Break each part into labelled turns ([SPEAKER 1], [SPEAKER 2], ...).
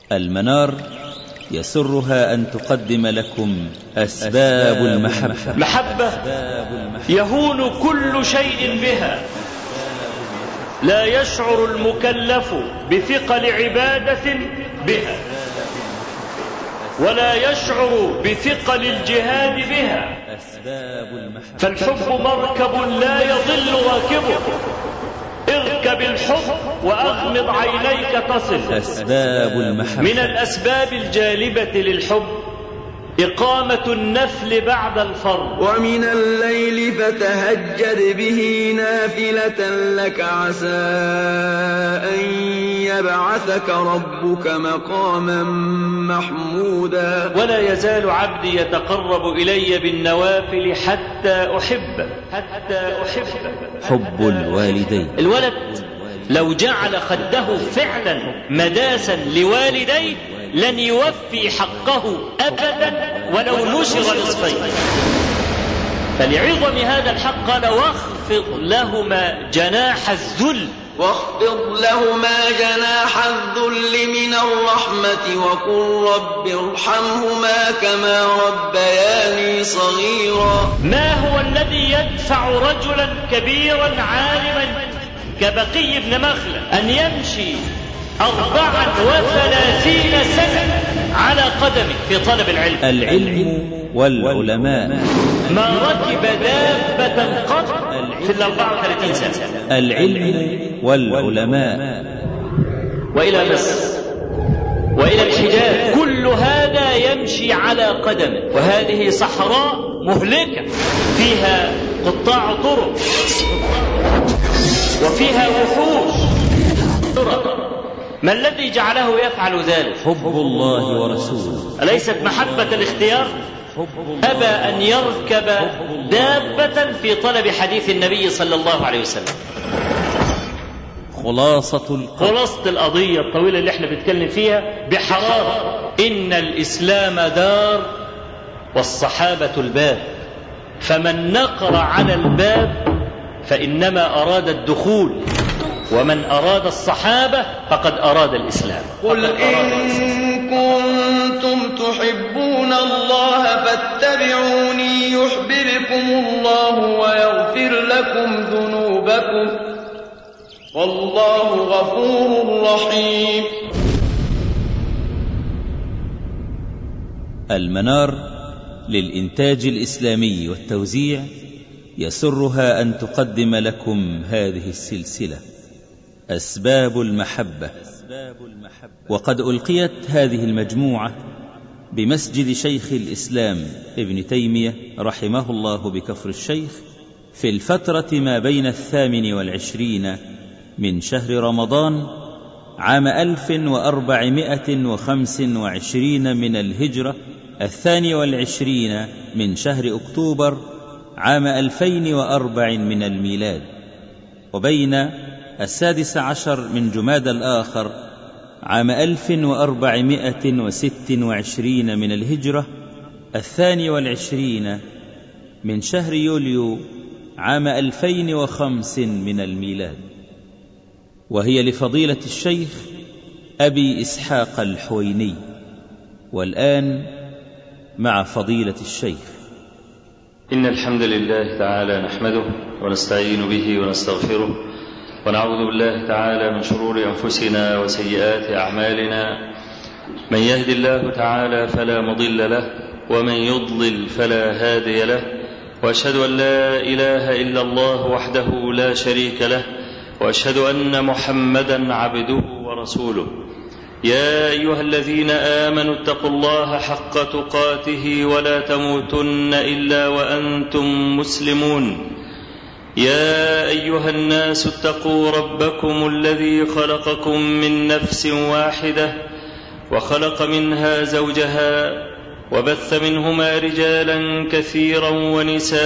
[SPEAKER 1] المنار يسرها أن تقدم لكم أسباب المحبة
[SPEAKER 2] محبة يهون كل شيء بها لا يشعر المكلف بثقل عبادة بها ولا يشعر بثقل الجهاد بها فالحب مركب لا يضل راكبه اركب الحب واغمض عينيك تصل
[SPEAKER 1] أسباب المحبة
[SPEAKER 2] من الاسباب الجالبه للحب اقامه النفل بعد الفرض
[SPEAKER 3] ومن الليل فتهجد به نافلة لك عسى أن يبعثك ربك مقاما محمودا
[SPEAKER 2] ولا يزال عبدي يتقرب الي بالنوافل حتى احبه حتى احبه
[SPEAKER 1] حب الوالدين
[SPEAKER 2] الولد لو جعل خده فعلا مداسا لوالديه لن يوفي حقه ابدا ولو نشر نصفين فلعظم هذا الحق قال واخفض لهما جناح الذل
[SPEAKER 3] واخفض لهما جناح الذل من الرحمة وقل رب ارحمهما كما ربياني صغيرا
[SPEAKER 2] ما هو الذي يدفع رجلا كبيرا عالما كبقي بن مخلد أن يمشي أربعا وثلاثين سنة على قدمه في طلب العلم
[SPEAKER 1] العلم والعلماء
[SPEAKER 2] ما ركب دابة قط في الأربعة وثلاثين سنة
[SPEAKER 1] العلم والعلماء
[SPEAKER 2] وإلى مصر وإلى الحجاز كل هذا يمشي على قدمه وهذه صحراء مهلكة فيها قطاع طرق وفيها وحوش ما الذي جعله يفعل ذلك
[SPEAKER 1] حب الله ورسوله
[SPEAKER 2] أليست محبة الاختيار أبى أن يركب دابة في طلب حديث النبي صلى الله عليه وسلم
[SPEAKER 1] خلاصة القول
[SPEAKER 2] خلاصة القضية الطويلة اللي احنا بنتكلم فيها بحرارة إن الإسلام دار والصحابة الباب فمن نقر على الباب فإنما أراد الدخول ومن أراد الصحابة فقد أراد الإسلام
[SPEAKER 3] قل إن كنتم تحبون الله فاتبعوني يحببكم الله ويغفر لكم ذنوبكم والله غفور رحيم
[SPEAKER 1] المنار للإنتاج الإسلامي والتوزيع يسرها أن تقدم لكم هذه السلسلة أسباب المحبة وقد ألقيت هذه المجموعة بمسجد شيخ الإسلام ابن تيمية رحمه الله بكفر الشيخ في الفترة ما بين الثامن والعشرين من شهر رمضان عام ألف وأربعمائة وخمس وعشرين من الهجرة الثاني والعشرين من شهر أكتوبر عام ألفين وأربع من الميلاد وبين السادس عشر من جماد الآخر عام ألف وأربعمائة وست وعشرين من الهجرة الثاني والعشرين من شهر يوليو عام ألفين وخمس من الميلاد وهي لفضيلة الشيخ أبي إسحاق الحويني والآن مع فضيلة الشيخ
[SPEAKER 2] إن الحمد لله تعالى نحمده ونستعين به ونستغفره ونعوذ بالله تعالى من شرور أنفسنا وسيئات أعمالنا من يهد الله تعالى فلا مضل له ومن يضلل فلا هادي له وأشهد أن لا إله إلا الله وحده لا شريك له وأشهد أن محمدا عبده ورسوله يا أيها الذين آمنوا اتقوا الله حق تقاته ولا تموتن إلا وأنتم مسلمون يا أيها الناس اتقوا ربكم الذي خلقكم من نفس واحدة وخلق منها زوجها وبث منهما رجالا كثيرا ونساء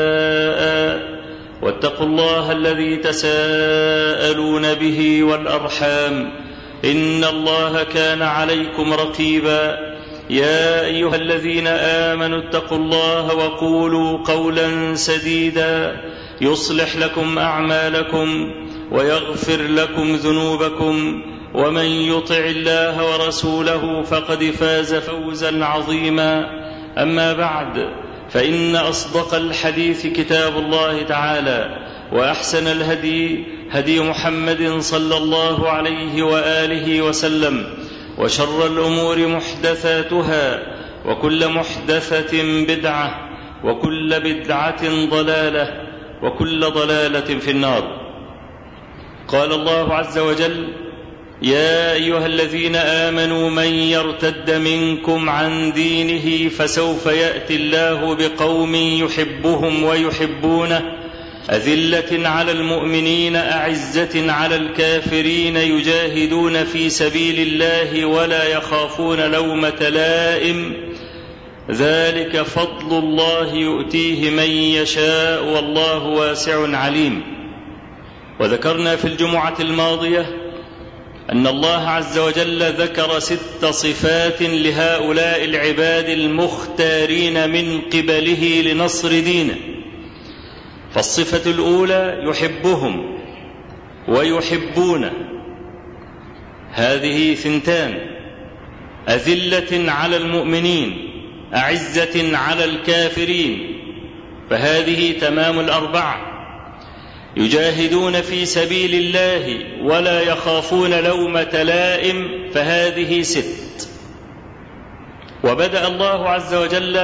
[SPEAKER 2] واتقوا الله الذي تساءلون به والأرحام إن الله كان عليكم رقيبا يا أيها الذين آمنوا اتقوا الله وقولوا قولا سديدا يصلح لكم أعمالكم ويغفر لكم ذنوبكم ومن يطع الله ورسوله فقد فاز فوزا عظيما اما بعد فان اصدق الحديث كتاب الله تعالى واحسن الهدي هدي محمد صلى الله عليه واله وسلم وشر الامور محدثاتها وكل محدثه بدعه وكل بدعه ضلاله وكل ضلاله في النار قال الله عز وجل يا ايها الذين امنوا من يرتد منكم عن دينه فسوف ياتي الله بقوم يحبهم ويحبونه اذله على المؤمنين اعزه على الكافرين يجاهدون في سبيل الله ولا يخافون لومه لائم ذلك فضل الله يؤتيه من يشاء والله واسع عليم وذكرنا في الجمعه الماضيه ان الله عز وجل ذكر ست صفات لهؤلاء العباد المختارين من قبله لنصر دينه فالصفه الاولى يحبهم ويحبونه هذه ثنتان اذله على المؤمنين اعزه على الكافرين فهذه تمام الاربعه يجاهدون في سبيل الله ولا يخافون لومه لائم فهذه ست وبدا الله عز وجل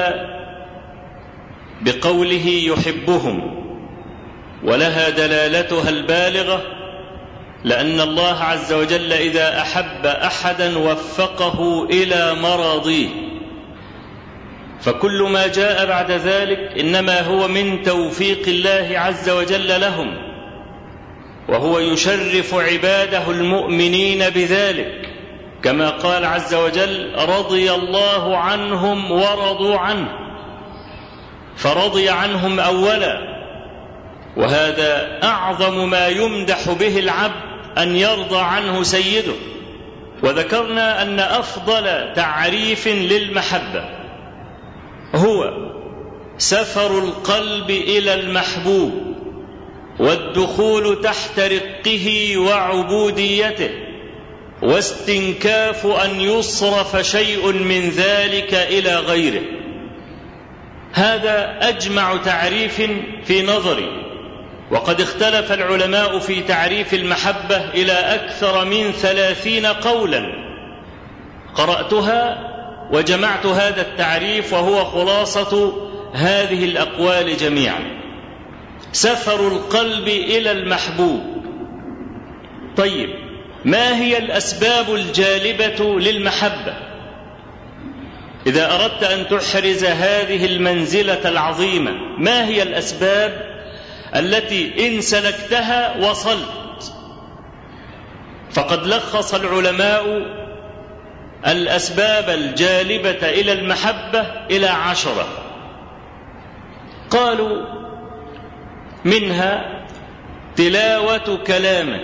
[SPEAKER 2] بقوله يحبهم ولها دلالتها البالغه لان الله عز وجل اذا احب احدا وفقه الى مراضيه فكل ما جاء بعد ذلك انما هو من توفيق الله عز وجل لهم وهو يشرف عباده المؤمنين بذلك كما قال عز وجل رضي الله عنهم ورضوا عنه فرضي عنهم اولا وهذا اعظم ما يمدح به العبد ان يرضى عنه سيده وذكرنا ان افضل تعريف للمحبه هو سفر القلب الى المحبوب والدخول تحت رقه وعبوديته واستنكاف ان يصرف شيء من ذلك الى غيره هذا اجمع تعريف في نظري وقد اختلف العلماء في تعريف المحبه الى اكثر من ثلاثين قولا قراتها وجمعت هذا التعريف وهو خلاصه هذه الاقوال جميعا سفر القلب الى المحبوب طيب ما هي الاسباب الجالبه للمحبه اذا اردت ان تحرز هذه المنزله العظيمه ما هي الاسباب التي ان سلكتها وصلت فقد لخص العلماء الاسباب الجالبه الى المحبه الى عشره قالوا منها تلاوه كلامه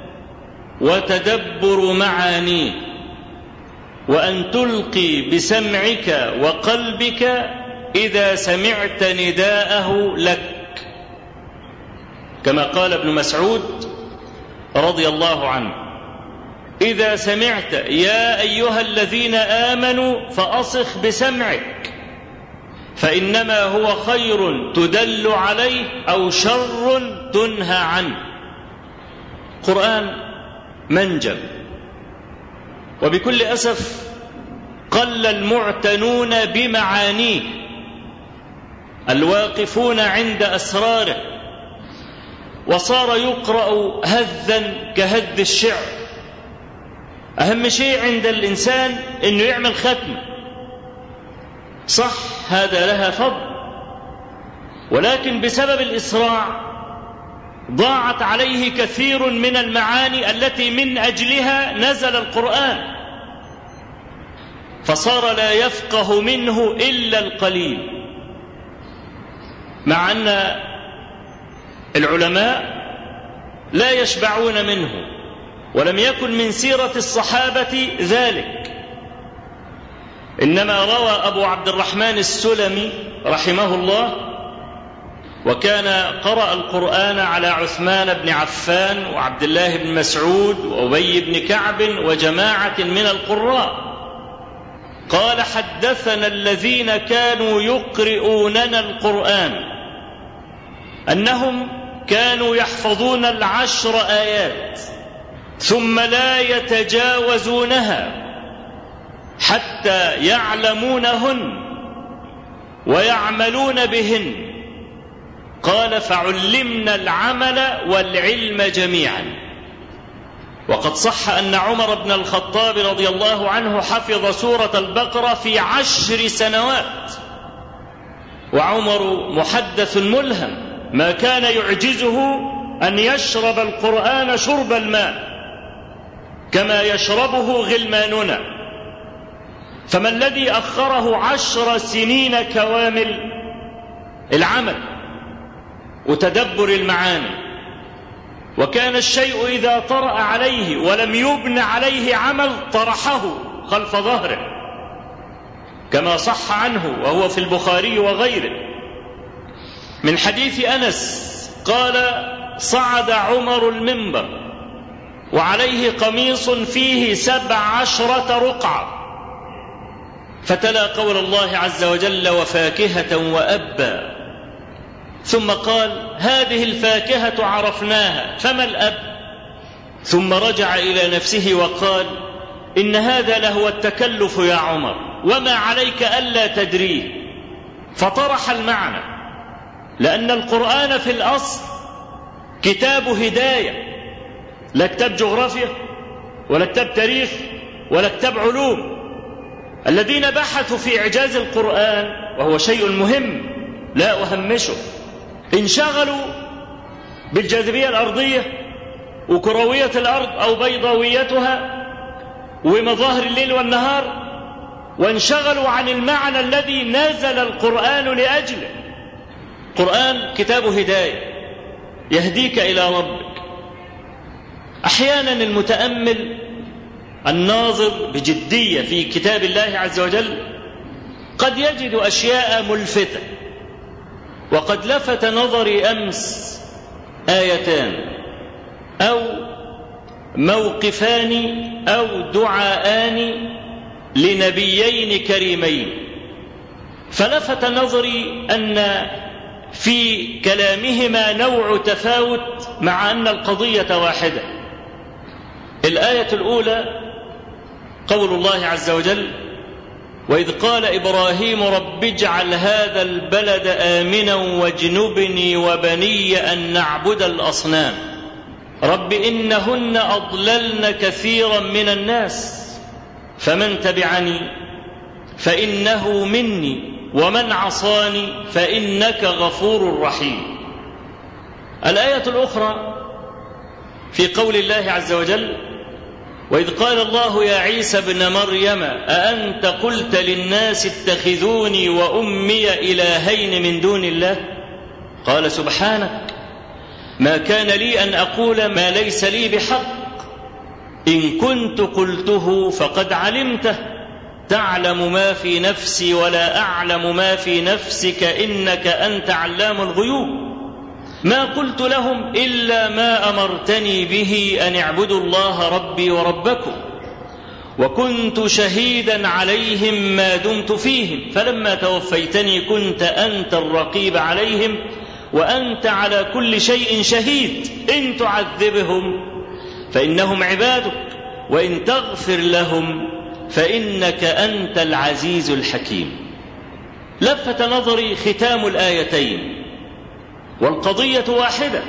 [SPEAKER 2] وتدبر معانيه وان تلقي بسمعك وقلبك اذا سمعت نداءه لك كما قال ابن مسعود رضي الله عنه اذا سمعت يا ايها الذين امنوا فاصخ بسمعك فانما هو خير تدل عليه او شر تنهى عنه قران منجم وبكل اسف قل المعتنون بمعانيه الواقفون عند اسراره وصار يقرا هذا كهد الشعر اهم شيء عند الانسان انه يعمل ختمه صح هذا لها فضل ولكن بسبب الاسراع ضاعت عليه كثير من المعاني التي من اجلها نزل القران فصار لا يفقه منه الا القليل مع ان العلماء لا يشبعون منه ولم يكن من سيره الصحابه ذلك انما روى ابو عبد الرحمن السلمي رحمه الله وكان قرأ القرآن على عثمان بن عفان وعبد الله بن مسعود وأبي بن كعب وجماعة من القراء قال حدثنا الذين كانوا يقرؤوننا القرآن أنهم كانوا يحفظون العشر آيات ثم لا يتجاوزونها حتى يعلمونهن ويعملون بهن قال فعلمنا العمل والعلم جميعا وقد صح ان عمر بن الخطاب رضي الله عنه حفظ سوره البقره في عشر سنوات وعمر محدث ملهم ما كان يعجزه ان يشرب القران شرب الماء كما يشربه غلماننا فما الذي اخره عشر سنين كوامل العمل وتدبر المعاني وكان الشيء اذا طرا عليه ولم يبن عليه عمل طرحه خلف ظهره كما صح عنه وهو في البخاري وغيره من حديث انس قال صعد عمر المنبر وعليه قميص فيه سبع عشره رقعه فتلا قول الله عز وجل وفاكهه وابا ثم قال هذه الفاكهه عرفناها فما الاب ثم رجع الى نفسه وقال ان هذا لهو التكلف يا عمر وما عليك الا تدريه فطرح المعنى لان القران في الاصل كتاب هدايه لا كتاب جغرافيا ولا كتاب تاريخ ولا كتاب علوم الذين بحثوا في اعجاز القران وهو شيء مهم لا اهمشه انشغلوا بالجاذبيه الارضيه وكرويه الارض او بيضاويتها ومظاهر الليل والنهار وانشغلوا عن المعنى الذي نزل القران لاجله القران كتاب هدايه يهديك الى ربك احيانا المتامل الناظر بجديه في كتاب الله عز وجل قد يجد اشياء ملفته وقد لفت نظري امس ايتان او موقفان او دعاءان لنبيين كريمين فلفت نظري ان في كلامهما نوع تفاوت مع ان القضيه واحده الايه الاولى قول الله عز وجل واذ قال ابراهيم رب اجعل هذا البلد امنا واجنبني وبني ان نعبد الاصنام رب انهن اضللن كثيرا من الناس فمن تبعني فانه مني ومن عصاني فانك غفور رحيم الايه الاخرى في قول الله عز وجل واذ قال الله يا عيسى ابن مريم اانت قلت للناس اتخذوني وامي الهين من دون الله قال سبحانك ما كان لي ان اقول ما ليس لي بحق ان كنت قلته فقد علمته تعلم ما في نفسي ولا اعلم ما في نفسك انك انت علام الغيوب ما قلت لهم الا ما امرتني به ان اعبدوا الله ربي وربكم وكنت شهيدا عليهم ما دمت فيهم فلما توفيتني كنت انت الرقيب عليهم وانت على كل شيء شهيد ان تعذبهم فانهم عبادك وان تغفر لهم فانك انت العزيز الحكيم لفت نظري ختام الايتين والقضيه واحده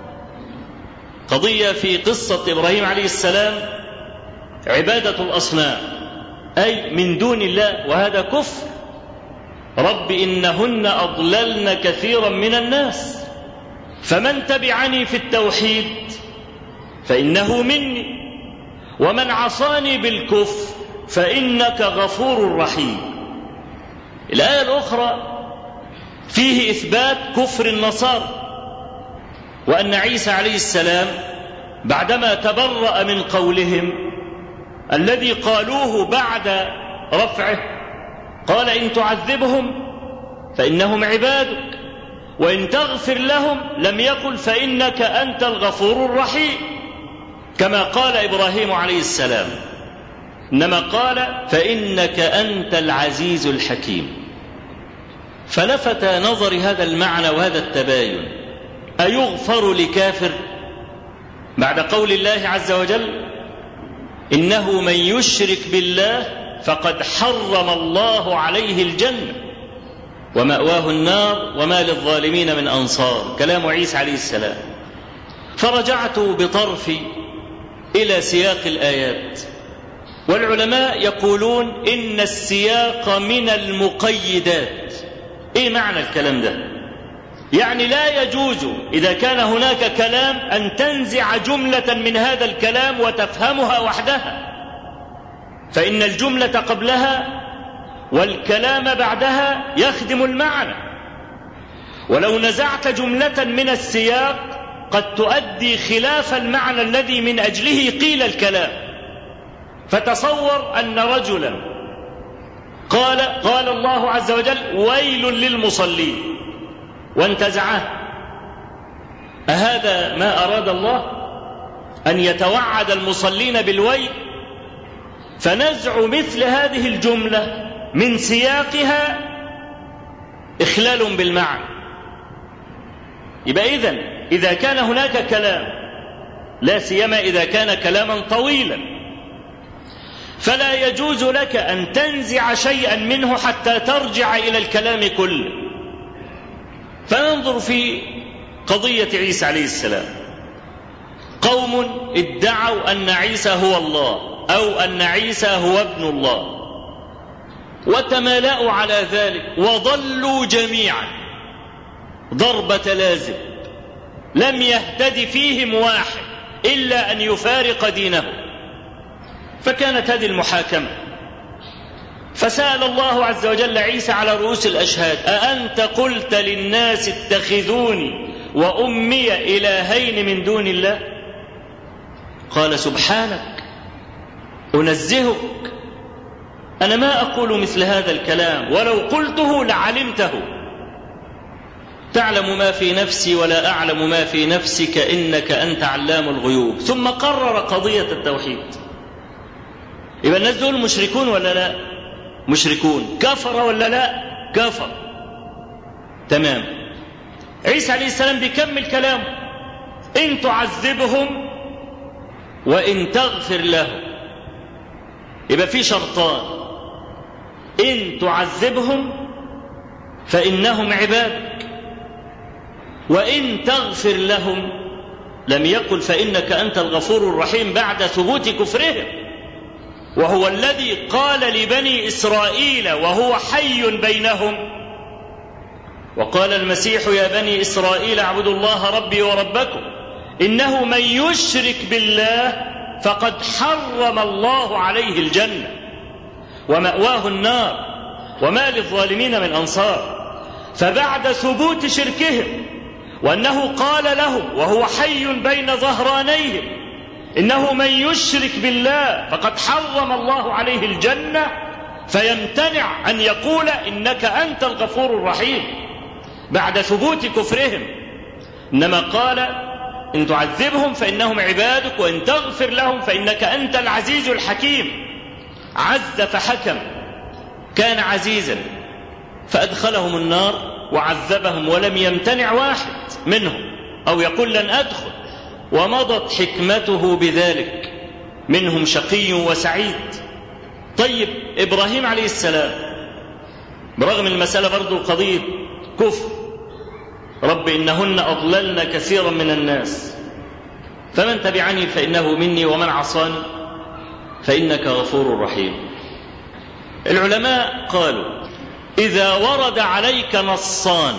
[SPEAKER 2] قضيه في قصه ابراهيم عليه السلام عباده الاصنام اي من دون الله وهذا كفر رب انهن اضللن كثيرا من الناس فمن تبعني في التوحيد فانه مني ومن عصاني بالكفر فانك غفور رحيم الايه الاخرى فيه اثبات كفر النصارى وان عيسى عليه السلام بعدما تبرا من قولهم الذي قالوه بعد رفعه قال ان تعذبهم فانهم عبادك
[SPEAKER 4] وإن تغفر لهم لم يقل فإنك أنت الغفور الرحيم كما قال إبراهيم عليه السلام إنما قال فإنك أنت العزيز الحكيم فلفت نظري هذا المعنى وهذا التباين أيغفر لكافر بعد قول الله عز وجل إنه من يشرك بالله فقد حرم الله عليه الجنة ومأواه النار وما للظالمين من أنصار كلام عيسى عليه السلام فرجعت بطرفي إلى سياق الآيات والعلماء يقولون إن السياق من المقيدات إيه معنى الكلام ده يعني لا يجوز إذا كان هناك كلام أن تنزع جملة من هذا الكلام وتفهمها وحدها فإن الجملة قبلها والكلام بعدها يخدم المعنى ولو نزعت جملة من السياق قد تؤدي خلاف المعنى الذي من أجله قيل الكلام فتصور أن رجلا قال قال الله عز وجل ويل للمصلين وانتزعه أهذا ما أراد الله أن يتوعد المصلين بالويل فنزع مثل هذه الجملة من سياقها إخلال بالمعنى يبقى إذن إذا كان هناك كلام لا سيما إذا كان كلاما طويلا فلا يجوز لك أن تنزع شيئا منه حتى ترجع إلى الكلام كله فننظر في قضية عيسى عليه السلام قوم ادعوا أن عيسى هو الله أو أن عيسى هو ابن الله وتمالأوا على ذلك وضلوا جميعا ضربة لازم لم يهتد فيهم واحد إلا أن يفارق دينه فكانت هذه المحاكمة فسأل الله عز وجل عيسى على رؤوس الأشهاد أأنت قلت للناس اتخذوني وأمي إلهين من دون الله قال سبحانك أنزهك أنا ما أقول مثل هذا الكلام ولو قلته لعلمته تعلم ما في نفسي ولا أعلم ما في نفسك إنك أنت علام الغيوب ثم قرر قضية التوحيد يبقى الناس دول مشركون ولا لا مشركون كفر ولا لا كفر تمام عيسى عليه السلام بيكمل كلامه إن تعذبهم وإن تغفر لهم يبقى في شرطان إن تعذبهم فإنهم عبادك وإن تغفر لهم لم يقل فإنك أنت الغفور الرحيم بعد ثبوت كفرهم وهو الذي قال لبني إسرائيل وهو حي بينهم وقال المسيح يا بني إسرائيل اعبدوا الله ربي وربكم إنه من يشرك بالله فقد حرم الله عليه الجنة ومأواه النار وما للظالمين من أنصار فبعد ثبوت شركهم وأنه قال لهم وهو حي بين ظهرانيهم إنه من يشرك بالله فقد حرم الله عليه الجنة فيمتنع أن يقول إنك أنت الغفور الرحيم بعد ثبوت كفرهم إنما قال إن تعذبهم فإنهم عبادك وإن تغفر لهم فإنك أنت العزيز الحكيم عز فحكم كان عزيزا فأدخلهم النار وعذبهم ولم يمتنع واحد منهم أو يقول لن أدخل ومضت حكمته بذلك منهم شقي وسعيد طيب إبراهيم عليه السلام برغم المسألة برضو قضية كفر رب إنهن أضللن كثيرا من الناس فمن تبعني فإنه مني ومن عصاني فإنك غفور رحيم العلماء قالوا إذا ورد عليك نصان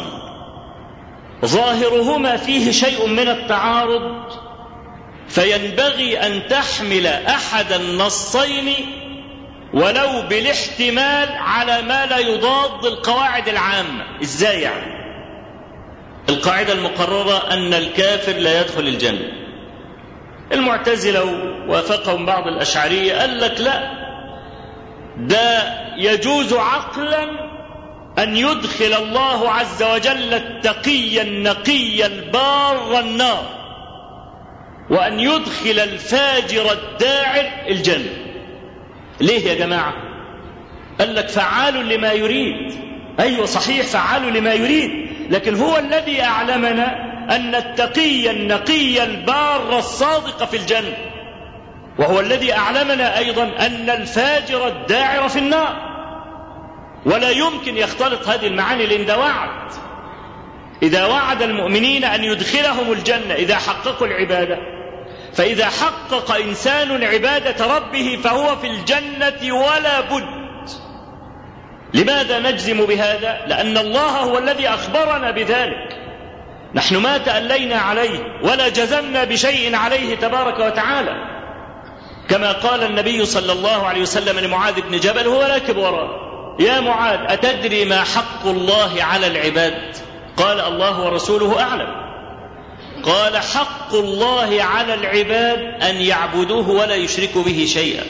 [SPEAKER 4] ظاهرهما فيه شيء من التعارض فينبغي أن تحمل أحد النصين ولو بالاحتمال على ما لا يضاد القواعد العامة إزاي يعني القاعدة المقررة أن الكافر لا يدخل الجنة المعتزلة وافقهم بعض الأشعرية قال لك لا ده يجوز عقلا أن يدخل الله عز وجل التقي النقي البار النار وأن يدخل الفاجر الداعر الجنة ليه يا جماعة قال لك فعال لما يريد أيوة صحيح فعال لما يريد لكن هو الذي أعلمنا أن التقي النقي البار الصادق في الجنة وهو الذي أعلمنا أيضا أن الفاجر الداعر في النار ولا يمكن يختلط هذه المعاني لأن ده وعد إذا وعد المؤمنين أن يدخلهم الجنة إذا حققوا العبادة فإذا حقق إنسان عبادة ربه فهو في الجنة ولا بد لماذا نجزم بهذا؟ لأن الله هو الذي أخبرنا بذلك نحن ما تألينا عليه ولا جزمنا بشيء عليه تبارك وتعالى كما قال النبي صلى الله عليه وسلم لمعاذ بن جبل هو راكب وراه يا معاذ أتدري ما حق الله على العباد قال الله ورسوله أعلم قال حق الله على العباد أن يعبدوه ولا يشركوا به شيئا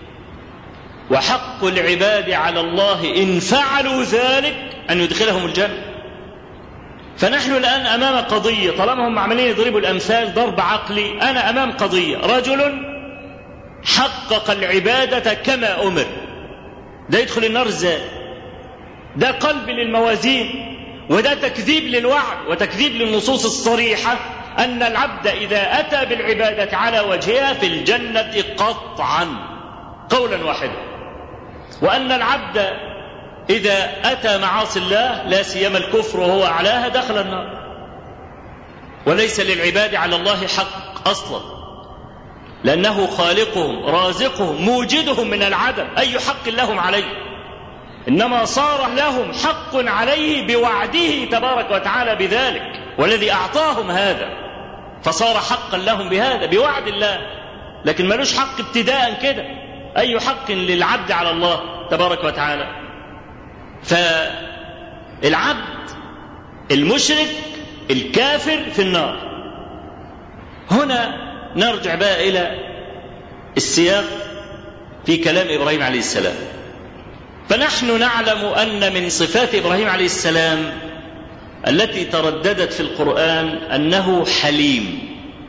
[SPEAKER 4] وحق العباد على الله إن فعلوا ذلك أن يدخلهم الجنة فنحن الآن أمام قضية طالما هم عمالين يضربوا الأمثال ضرب عقلي أنا أمام قضية رجل حقق العبادة كما أمر ده يدخل النار ازاي ده قلب للموازين وده تكذيب للوعد وتكذيب للنصوص الصريحة أن العبد إذا أتى بالعبادة على وجهها في الجنة قطعا قولا واحدا وأن العبد إذا أتى معاصي الله لا سيما الكفر وهو أعلاها دخل النار وليس للعباد على الله حق أصلا لأنه خالقهم رازقهم موجدهم من العدم أي حق لهم عليه إنما صار لهم حق عليه بوعده تبارك وتعالى بذلك والذي أعطاهم هذا فصار حقا لهم بهذا بوعد الله لكن ملوش حق ابتداء كده أي حق للعبد على الله تبارك وتعالى فالعبد المشرك الكافر في النار هنا نرجع بقى إلى السياق في كلام إبراهيم عليه السلام فنحن نعلم أن من صفات إبراهيم عليه السلام التي ترددت في القرآن أنه حليم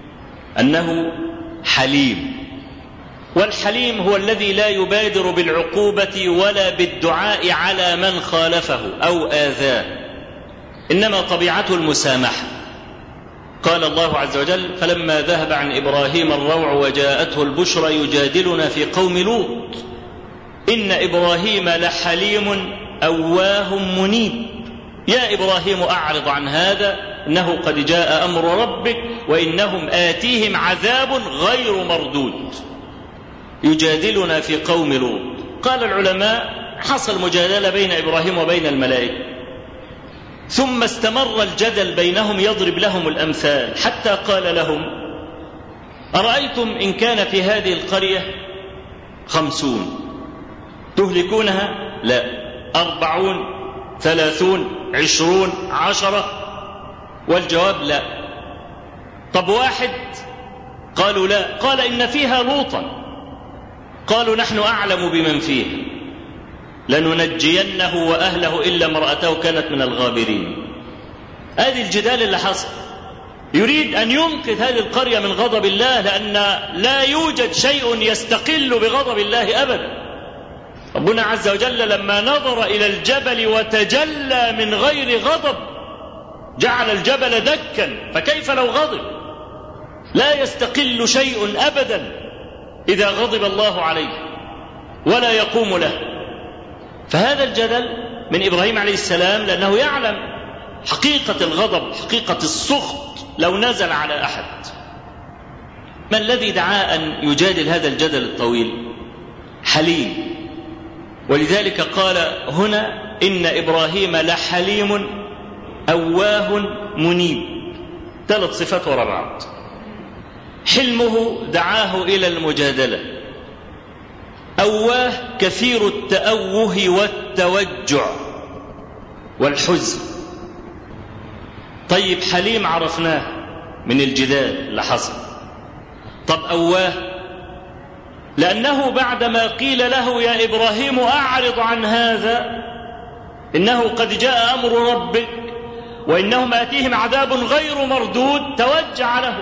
[SPEAKER 4] أنه حليم والحليم هو الذي لا يبادر بالعقوبة ولا بالدعاء على من خالفه أو آذاه إنما طبيعته المسامحة قال الله عز وجل فلما ذهب عن إبراهيم الروع وجاءته البشرى يجادلنا في قوم لوط إن إبراهيم لحليم أواه منيب يا إبراهيم أعرض عن هذا إنه قد جاء أمر ربك وإنهم آتيهم عذاب غير مردود يجادلنا في قوم لوط قال العلماء حصل مجادلة بين إبراهيم وبين الملائكة ثم استمر الجدل بينهم يضرب لهم الأمثال حتى قال لهم أرأيتم إن كان في هذه القرية خمسون تهلكونها لا أربعون ثلاثون عشرون عشرة والجواب لا طب واحد قالوا لا قال إن فيها لوطا قالوا نحن أعلم بمن فيها لننجينه وأهله إلا امرأته كانت من الغابرين هذه الجدال اللي حصل يريد أن ينقذ هذه القرية من غضب الله لأن لا يوجد شيء يستقل بغضب الله أبدا ربنا عز وجل لما نظر إلى الجبل وتجلى من غير غضب جعل الجبل دكا فكيف لو غضب لا يستقل شيء أبدا إذا غضب الله عليه ولا يقوم له فهذا الجدل من إبراهيم عليه السلام لأنه يعلم حقيقة الغضب حقيقة السخط لو نزل على أحد ما الذي دعا أن يجادل هذا الجدل الطويل حليم ولذلك قال هنا إن إبراهيم لحليم أواه منيب ثلاث صفات وراء بعض حلمه دعاه إلى المجادلة أواه كثير التأوه والتوجع والحزن طيب حليم عرفناه من الجدال اللي حصل طب أواه لأنه بعدما قيل له يا إبراهيم أعرض عن هذا إنه قد جاء أمر ربك وإنهم آتيهم عذاب غير مردود توجع له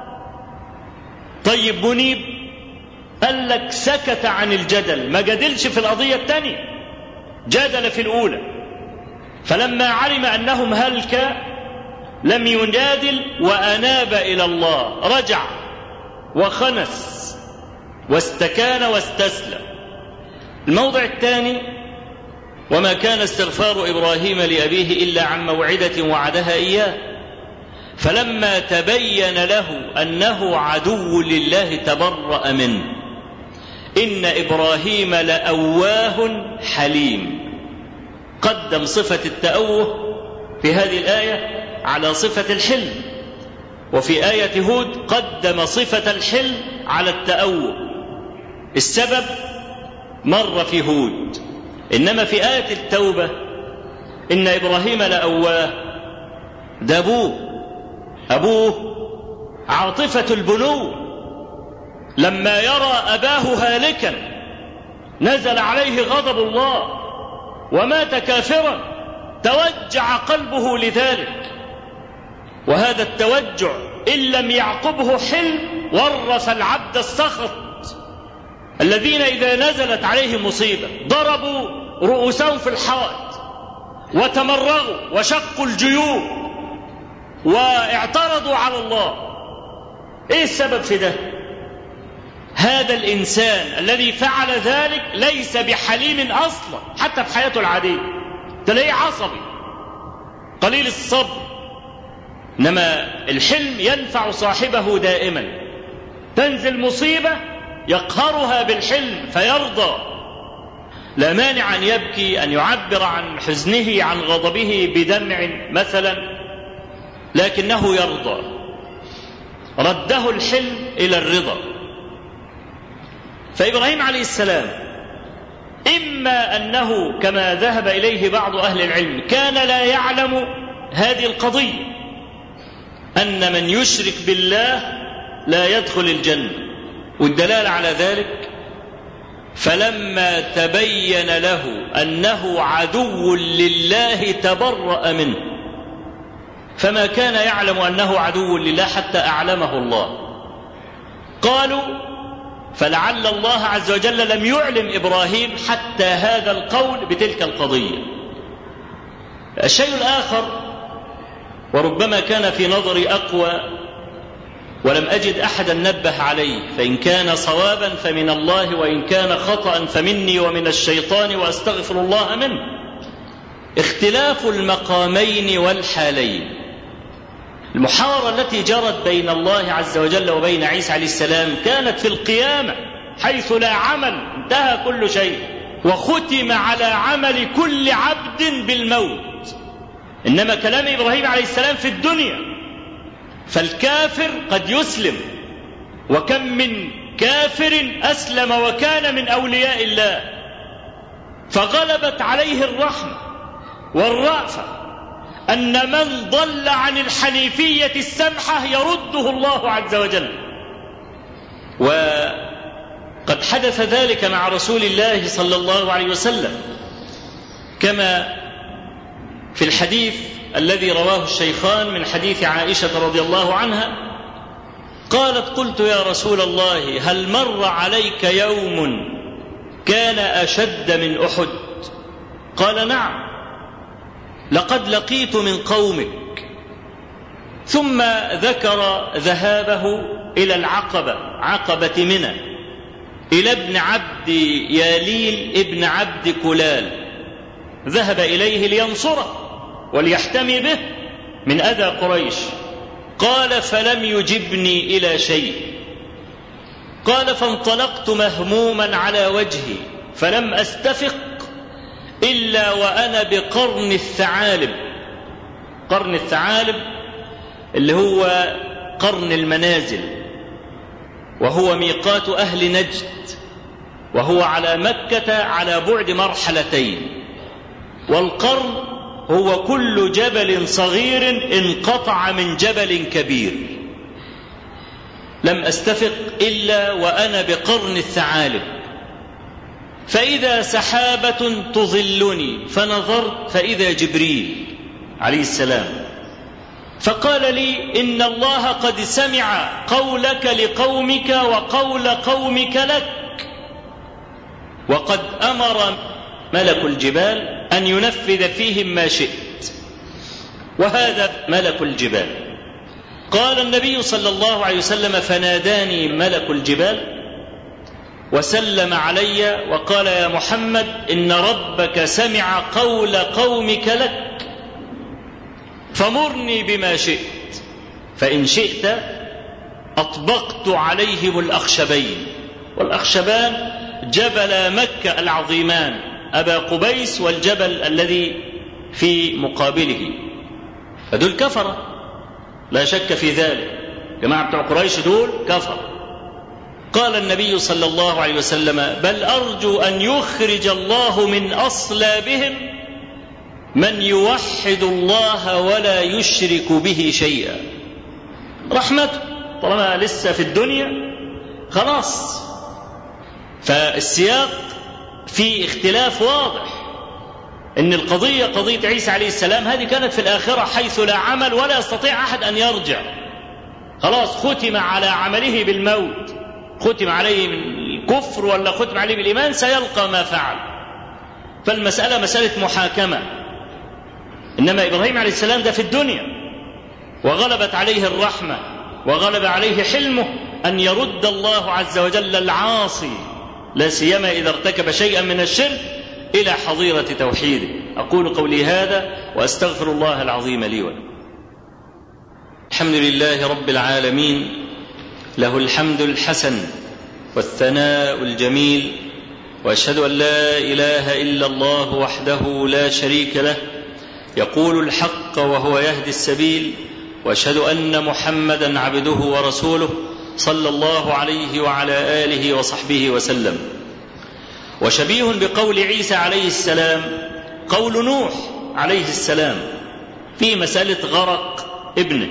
[SPEAKER 4] طيب منيب قال لك سكت عن الجدل ما جدلش في القضية الثانية جادل في الأولى فلما علم أنهم هلك لم يجادل وأناب إلى الله رجع وخنس واستكان واستسلم الموضع الثاني وما كان استغفار ابراهيم لابيه الا عن موعده وعدها اياه فلما تبين له انه عدو لله تبرا منه ان ابراهيم لاواه حليم قدم صفه التاوه في هذه الايه على صفه الحلم وفي ايه هود قدم صفه الحلم على التاوه السبب مر في هود انما في ايه التوبه ان ابراهيم لاواه ده ابوه ابوه عاطفه البنو لما يرى اباه هالكا نزل عليه غضب الله ومات كافرا توجع قلبه لذلك وهذا التوجع ان لم يعقبه حلم ورث العبد السخط الذين إذا نزلت عليهم مصيبة ضربوا رؤوسهم في الحائط وتمرغوا وشقوا الجيوب واعترضوا على الله ايه السبب في ده هذا الانسان الذي فعل ذلك ليس بحليم اصلا حتى في حياته العاديه تلاقيه عصبي قليل الصبر انما الحلم ينفع صاحبه دائما تنزل مصيبه يقهرها بالحلم فيرضى لا مانع ان يبكي ان يعبر عن حزنه عن غضبه بدمع مثلا لكنه يرضى رده الحلم الى الرضا فابراهيم عليه السلام اما انه كما ذهب اليه بعض اهل العلم كان لا يعلم هذه القضيه ان من يشرك بالله لا يدخل الجنه والدلالة على ذلك فلما تبين له أنه عدو لله تبرأ منه فما كان يعلم أنه عدو لله حتى أعلمه الله قالوا فلعل الله عز وجل لم يعلم إبراهيم حتى هذا القول بتلك القضية الشيء الآخر وربما كان في نظري أقوى ولم أجد أحدا نبه عليه فإن كان صوابا فمن الله وإن كان خطأ فمني ومن الشيطان وأستغفر الله منه اختلاف المقامين والحالين المحاورة التي جرت بين الله عز وجل وبين عيسى عليه السلام كانت في القيامة حيث لا عمل انتهى كل شيء وختم على عمل كل عبد بالموت إنما كلام إبراهيم عليه السلام في الدنيا فالكافر قد يسلم وكم من كافر اسلم وكان من اولياء الله فغلبت عليه الرحمه والرافه ان من ضل عن الحنيفيه السمحه يرده الله عز وجل وقد حدث ذلك مع رسول الله صلى الله عليه وسلم كما في الحديث الذي رواه الشيخان من حديث عائشه رضي الله عنها قالت قلت يا رسول الله هل مر عليك يوم كان اشد من احد قال نعم لقد لقيت من قومك ثم ذكر ذهابه الى العقبه عقبه منى الى ابن عبد ياليل ابن عبد كلال ذهب اليه لينصره وليحتمي به من اذى قريش قال فلم يجبني الى شيء قال فانطلقت مهموما على وجهي فلم استفق الا وانا بقرن الثعالب قرن الثعالب اللي هو قرن المنازل وهو ميقات اهل نجد وهو على مكه على بعد مرحلتين والقرن هو كل جبل صغير انقطع من جبل كبير لم استفق الا وانا بقرن الثعالب فإذا سحابة تظلني فنظرت فإذا جبريل عليه السلام فقال لي إن الله قد سمع قولك لقومك وقول قومك لك وقد أمر ملك الجبال أن ينفذ فيهم ما شئت وهذا ملك الجبال قال النبي صلى الله عليه وسلم فناداني ملك الجبال وسلم علي وقال يا محمد ان ربك سمع قول قومك لك فمرني بما شئت فان شئت اطبقت عليهم الاخشبين والاخشبان جبل مكه العظيمان ابا قبيس والجبل الذي في مقابله فدول كفره لا شك في ذلك جماعه بتوع قريش دول كفر قال النبي صلى الله عليه وسلم بل ارجو ان يخرج الله من اصلابهم من يوحد الله ولا يشرك به شيئا رحمته طالما لسه في الدنيا خلاص فالسياق في اختلاف واضح ان القضيه قضيه عيسى عليه السلام هذه كانت في الاخره حيث لا عمل ولا يستطيع احد ان يرجع خلاص ختم على عمله بالموت ختم عليه بالكفر ولا ختم عليه بالايمان سيلقى ما فعل فالمساله مساله محاكمه انما ابراهيم عليه السلام ده في الدنيا وغلبت عليه الرحمه وغلب عليه حلمه ان يرد الله عز وجل العاصي لا سيما اذا ارتكب شيئا من الشرك الى حظيره توحيده اقول قولي هذا واستغفر الله العظيم لي ولكم الحمد لله رب العالمين له الحمد الحسن والثناء الجميل واشهد ان لا اله الا الله وحده لا شريك له يقول الحق وهو يهدي السبيل واشهد ان محمدا عبده ورسوله صلى الله عليه وعلى اله وصحبه وسلم وشبيه بقول عيسى عليه السلام قول نوح عليه السلام في مساله غرق ابنه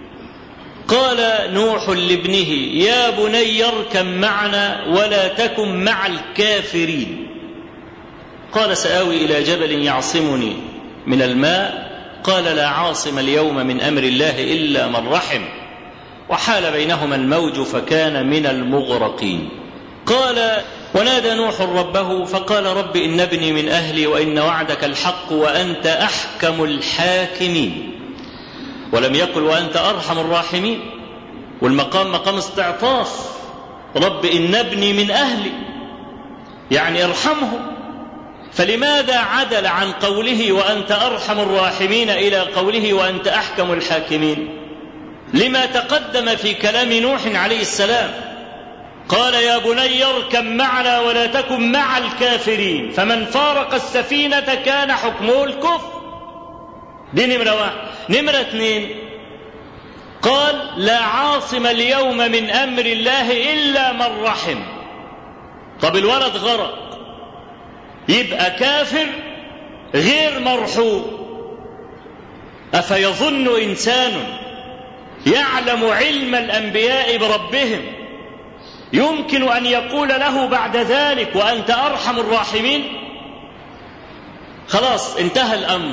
[SPEAKER 4] قال نوح لابنه يا بني اركب معنا ولا تكن مع الكافرين قال ساوي الى جبل يعصمني من الماء قال لا عاصم اليوم من امر الله الا من رحم وحال بينهما الموج فكان من المغرقين قال ونادى نوح ربه فقال رب ان ابني من اهلي وان وعدك الحق وانت احكم الحاكمين ولم يقل وانت ارحم الراحمين والمقام مقام استعطاف رب ان ابني من اهلي يعني ارحمه فلماذا عدل عن قوله وانت ارحم الراحمين الى قوله وانت احكم الحاكمين لما تقدم في كلام نوح عليه السلام قال يا بني اركب معنا ولا تكن مع الكافرين فمن فارق السفينه كان حكمه الكفر دي نمرة واحد نمرة اثنين قال لا عاصم اليوم من أمر الله إلا من رحم طب الولد غرق يبقى كافر غير مرحوم أفيظن إنسان يعلم علم الأنبياء بربهم يمكن أن يقول له بعد ذلك وأنت أرحم الراحمين خلاص انتهى الأمر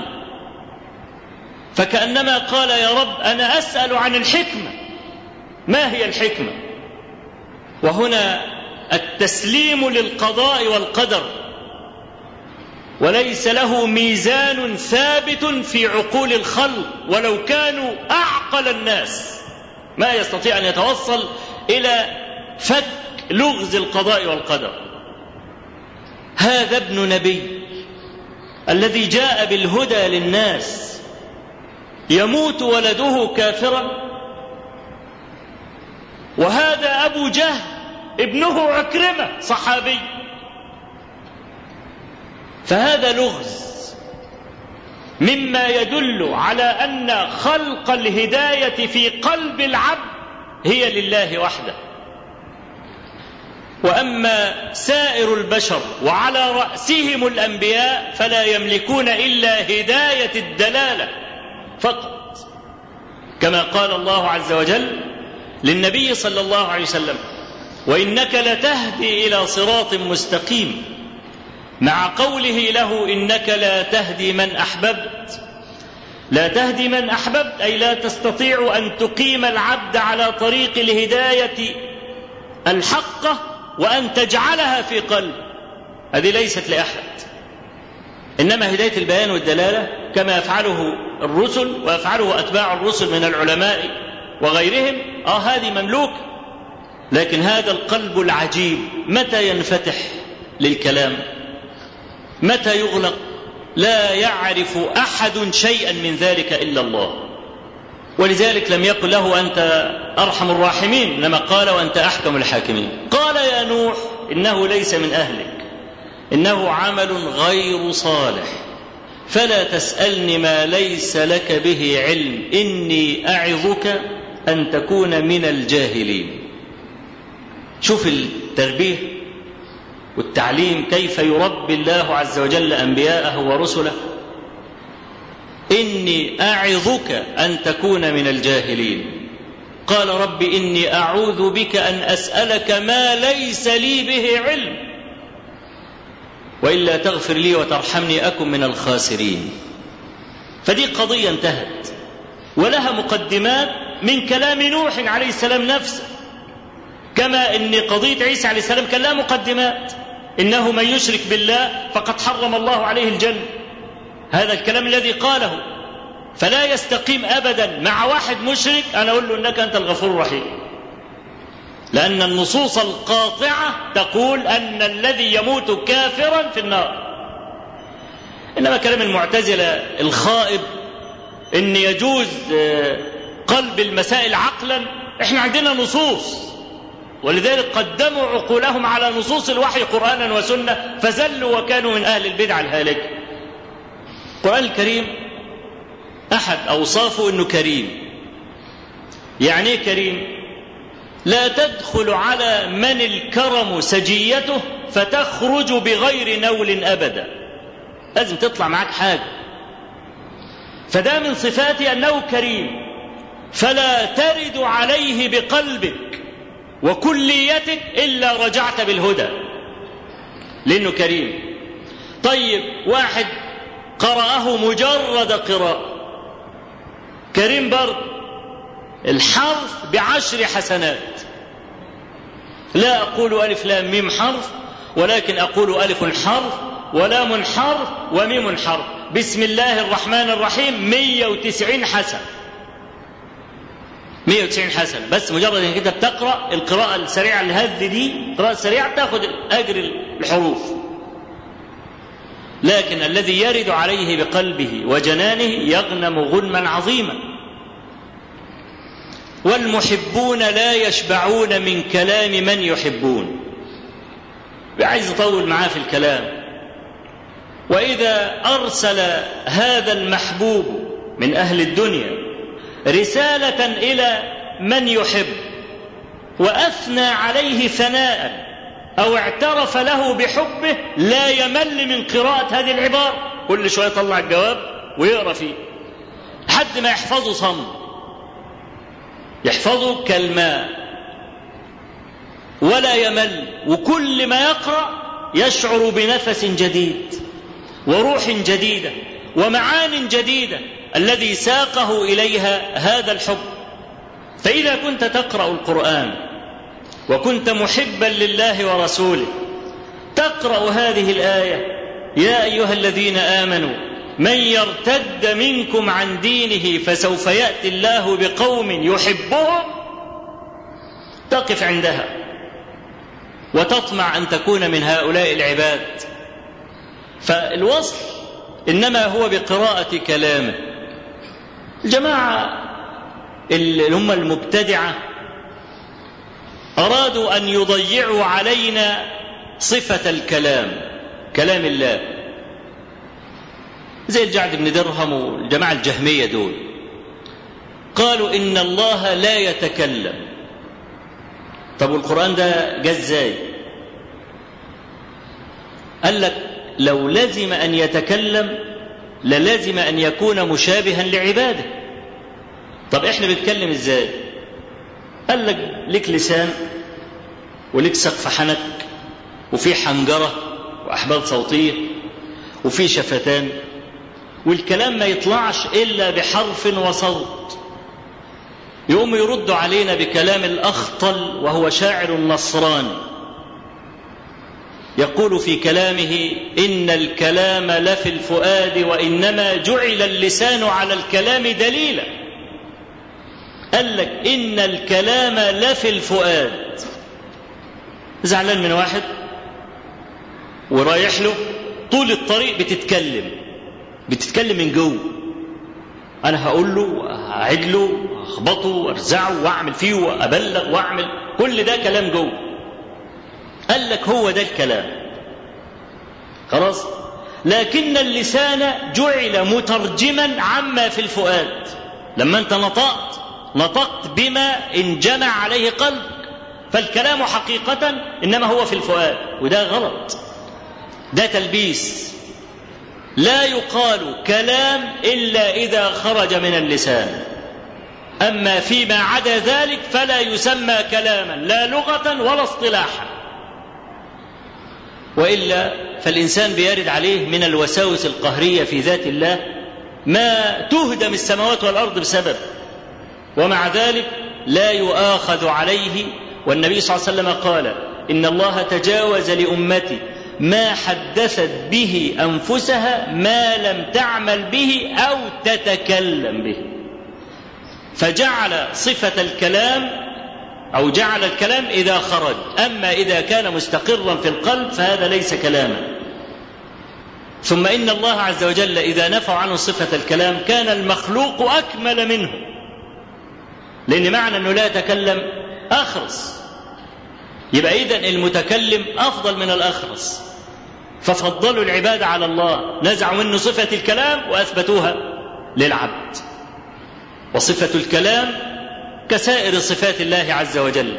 [SPEAKER 4] فكأنما قال يا رب أنا أسأل عن الحكمة ما هي الحكمة وهنا التسليم للقضاء والقدر وليس له ميزان ثابت في عقول الخلق ولو كانوا أعقل الناس ما يستطيع أن يتوصل إلى فك لغز القضاء والقدر هذا ابن نبي الذي جاء بالهدى للناس يموت ولده كافرا وهذا ابو جهل ابنه عكرمه صحابي فهذا لغز مما يدل على ان خلق الهدايه في قلب العبد هي لله وحده واما سائر البشر وعلى راسهم الانبياء فلا يملكون الا هدايه الدلاله فقط كما قال الله عز وجل للنبي صلى الله عليه وسلم وانك لتهدي الى صراط مستقيم مع قوله له انك لا تهدي من احببت لا تهدي من احببت اي لا تستطيع ان تقيم العبد على طريق الهدايه الحقه وان تجعلها في قلب هذه ليست لاحد انما هدايه البيان والدلاله كما يفعله الرسل ويفعله اتباع الرسل من العلماء وغيرهم اه هذه مملوكه لكن هذا القلب العجيب متى ينفتح للكلام متى يغلق لا يعرف احد شيئا من ذلك الا الله ولذلك لم يقل له انت ارحم الراحمين انما قال وانت احكم الحاكمين قال يا نوح انه ليس من اهلك انه عمل غير صالح فلا تسالني ما ليس لك به علم اني اعظك ان تكون من الجاهلين شوف التربيه والتعليم كيف يربي الله عز وجل انبياءه ورسله اني اعظك ان تكون من الجاهلين قال رب اني اعوذ بك ان اسالك ما ليس لي به علم والا تغفر لي وترحمني اكن من الخاسرين فدي قضيه انتهت ولها مقدمات من كلام نوح عليه السلام نفسه كما ان قضيه عيسى عليه السلام كان لها مقدمات انه من يشرك بالله فقد حرم الله عليه الجنه هذا الكلام الذي قاله فلا يستقيم ابدا مع واحد مشرك انا اقول له انك انت الغفور الرحيم لان النصوص القاطعه تقول ان الذي يموت كافرا في النار انما كلام المعتزله الخائب ان يجوز قلب المسائل عقلا احنا عندنا نصوص ولذلك قدموا عقولهم على نصوص الوحي قرانا وسنه فزلوا وكانوا من اهل البدع الهالكه القران الكريم احد اوصافه انه كريم يعني ايه كريم لا تدخل على من الكرم سجيته فتخرج بغير نول ابدا لازم تطلع معاك حاجه فده من صفاته انه كريم فلا ترد عليه بقلبك وكليتك الا رجعت بالهدى لانه كريم طيب واحد قرأه مجرد قراءة كريم برضه الحرف بعشر حسنات لا أقول ألف لام ميم حرف ولكن أقول ألف حرف ولام حرف وميم حرف بسم الله الرحمن الرحيم 190 حسن 190 حسن بس مجرد انك انت بتقرا القراءه السريعه الهذ دي القراءه السريعه تاخذ اجر الحروف لكن الذي يرد عليه بقلبه وجنانه يغنم غنما عظيما والمحبون لا يشبعون من كلام من يحبون عايز يطول معاه في الكلام واذا ارسل هذا المحبوب من اهل الدنيا رساله الى من يحب واثنى عليه ثناء او اعترف له بحبه لا يمل من قراءه هذه العباره كل شويه يطلع الجواب ويقرا فيه لحد ما يحفظه صم يحفظه كالماء ولا يمل وكل ما يقرا يشعر بنفس جديد وروح جديده ومعان جديده الذي ساقه اليها هذا الحب فاذا كنت تقرا القران وكنت محبا لله ورسوله تقرا هذه الايه يا ايها الذين امنوا من يرتد منكم عن دينه فسوف ياتي الله بقوم يحبهم تقف عندها وتطمع ان تكون من هؤلاء العباد فالوصل انما هو بقراءه كلامه الجماعه اللي هم المبتدعه ارادوا ان يضيعوا علينا صفه الكلام كلام الله زي الجعد بن درهم والجماعه الجهميه دول قالوا ان الله لا يتكلم طب والقران ده جه ازاي قال لك لو لزم ان يتكلم للازم ان يكون مشابها لعباده طب احنا بنتكلم ازاي قال لك لك لسان ولك سقف حنك وفي حنجره وأحبال صوتية وفي شفتان والكلام ما يطلعش إلا بحرف وصوت يقوم يردوا علينا بكلام الأخطل وهو شاعر نصراني يقول في كلامه إن الكلام لفي الفؤاد وإنما جعل اللسان على الكلام دليلا قال لك إن الكلام لفي الفؤاد زعلان من واحد ورايح له طول الطريق بتتكلم بتتكلم من جوه انا هقول له هعد له اخبطه وارزعه واعمل فيه وابلغ واعمل كل ده كلام جوه قال لك هو ده الكلام خلاص لكن اللسان جعل مترجما عما في الفؤاد لما انت نطقت نطقت بما انجمع عليه قلبك فالكلام حقيقة انما هو في الفؤاد وده غلط ده تلبيس لا يقال كلام الا اذا خرج من اللسان اما فيما عدا ذلك فلا يسمى كلاما لا لغه ولا اصطلاحا والا فالانسان بيرد عليه من الوساوس القهريه في ذات الله ما تهدم السماوات والارض بسبب ومع ذلك لا يؤاخذ عليه والنبي صلى الله عليه وسلم قال ان الله تجاوز لامتي ما حدثت به انفسها ما لم تعمل به او تتكلم به فجعل صفه الكلام او جعل الكلام اذا خرج اما اذا كان مستقرا في القلب فهذا ليس كلاما ثم ان الله عز وجل اذا نفى عنه صفه الكلام كان المخلوق اكمل منه لان معنى انه لا يتكلم اخرس يبقى اذا المتكلم افضل من الاخرس ففضلوا العبادة على الله نزعوا منه صفة الكلام وأثبتوها للعبد وصفة الكلام كسائر صفات الله عز وجل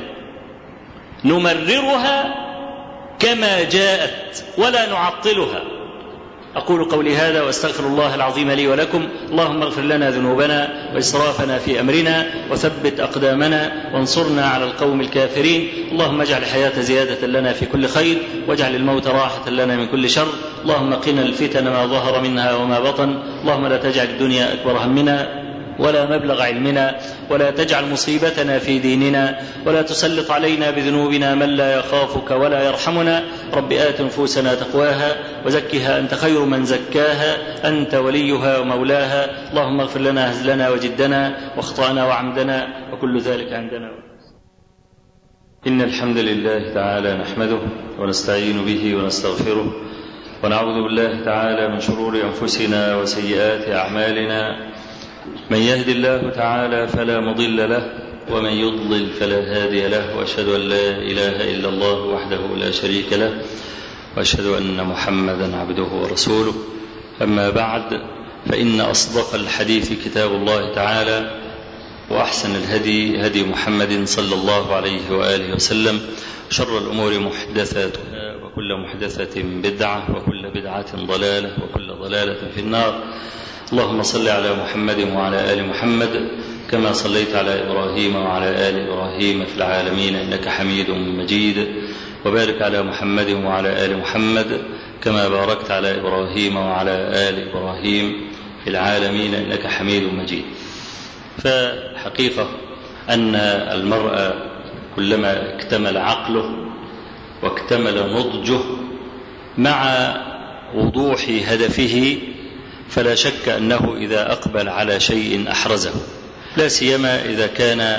[SPEAKER 4] نمررها كما جاءت ولا نعطلها أقول قولي هذا وأستغفر الله العظيم لي ولكم اللهم اغفر لنا ذنوبنا وإسرافنا في أمرنا وثبت أقدامنا وانصرنا على القوم الكافرين اللهم اجعل الحياة زيادة لنا في كل خير واجعل الموت راحة لنا من كل شر اللهم قنا الفتن ما ظهر منها وما بطن اللهم لا تجعل الدنيا أكبر همنا ولا مبلغ علمنا ولا تجعل مصيبتنا في ديننا ولا تسلط علينا بذنوبنا من لا يخافك ولا يرحمنا رب آت نفوسنا تقواها وزكها أنت خير من زكاها أنت وليها ومولاها اللهم اغفر لنا هزلنا وجدنا واخطأنا وعمدنا وكل ذلك عندنا
[SPEAKER 2] إن الحمد لله تعالى نحمده ونستعين به ونستغفره ونعوذ بالله تعالى من شرور أنفسنا وسيئات أعمالنا من يهد الله تعالى فلا مضل له ومن يضلل فلا هادي له واشهد ان لا اله الا الله وحده لا شريك له واشهد ان محمدا عبده ورسوله اما بعد فان اصدق الحديث كتاب الله تعالى واحسن الهدي هدي محمد صلى الله عليه واله وسلم شر الامور محدثاتها وكل محدثه بدعه وكل بدعه ضلاله وكل ضلاله في النار اللهم صل على محمد وعلى ال محمد كما صليت على ابراهيم وعلى ال ابراهيم في العالمين انك حميد مجيد وبارك على محمد وعلى ال محمد كما باركت على ابراهيم وعلى ال ابراهيم في العالمين انك حميد مجيد فحقيقه ان المرء كلما اكتمل عقله واكتمل نضجه مع وضوح هدفه فلا شك انه اذا اقبل على شيء احرزه لا سيما اذا كان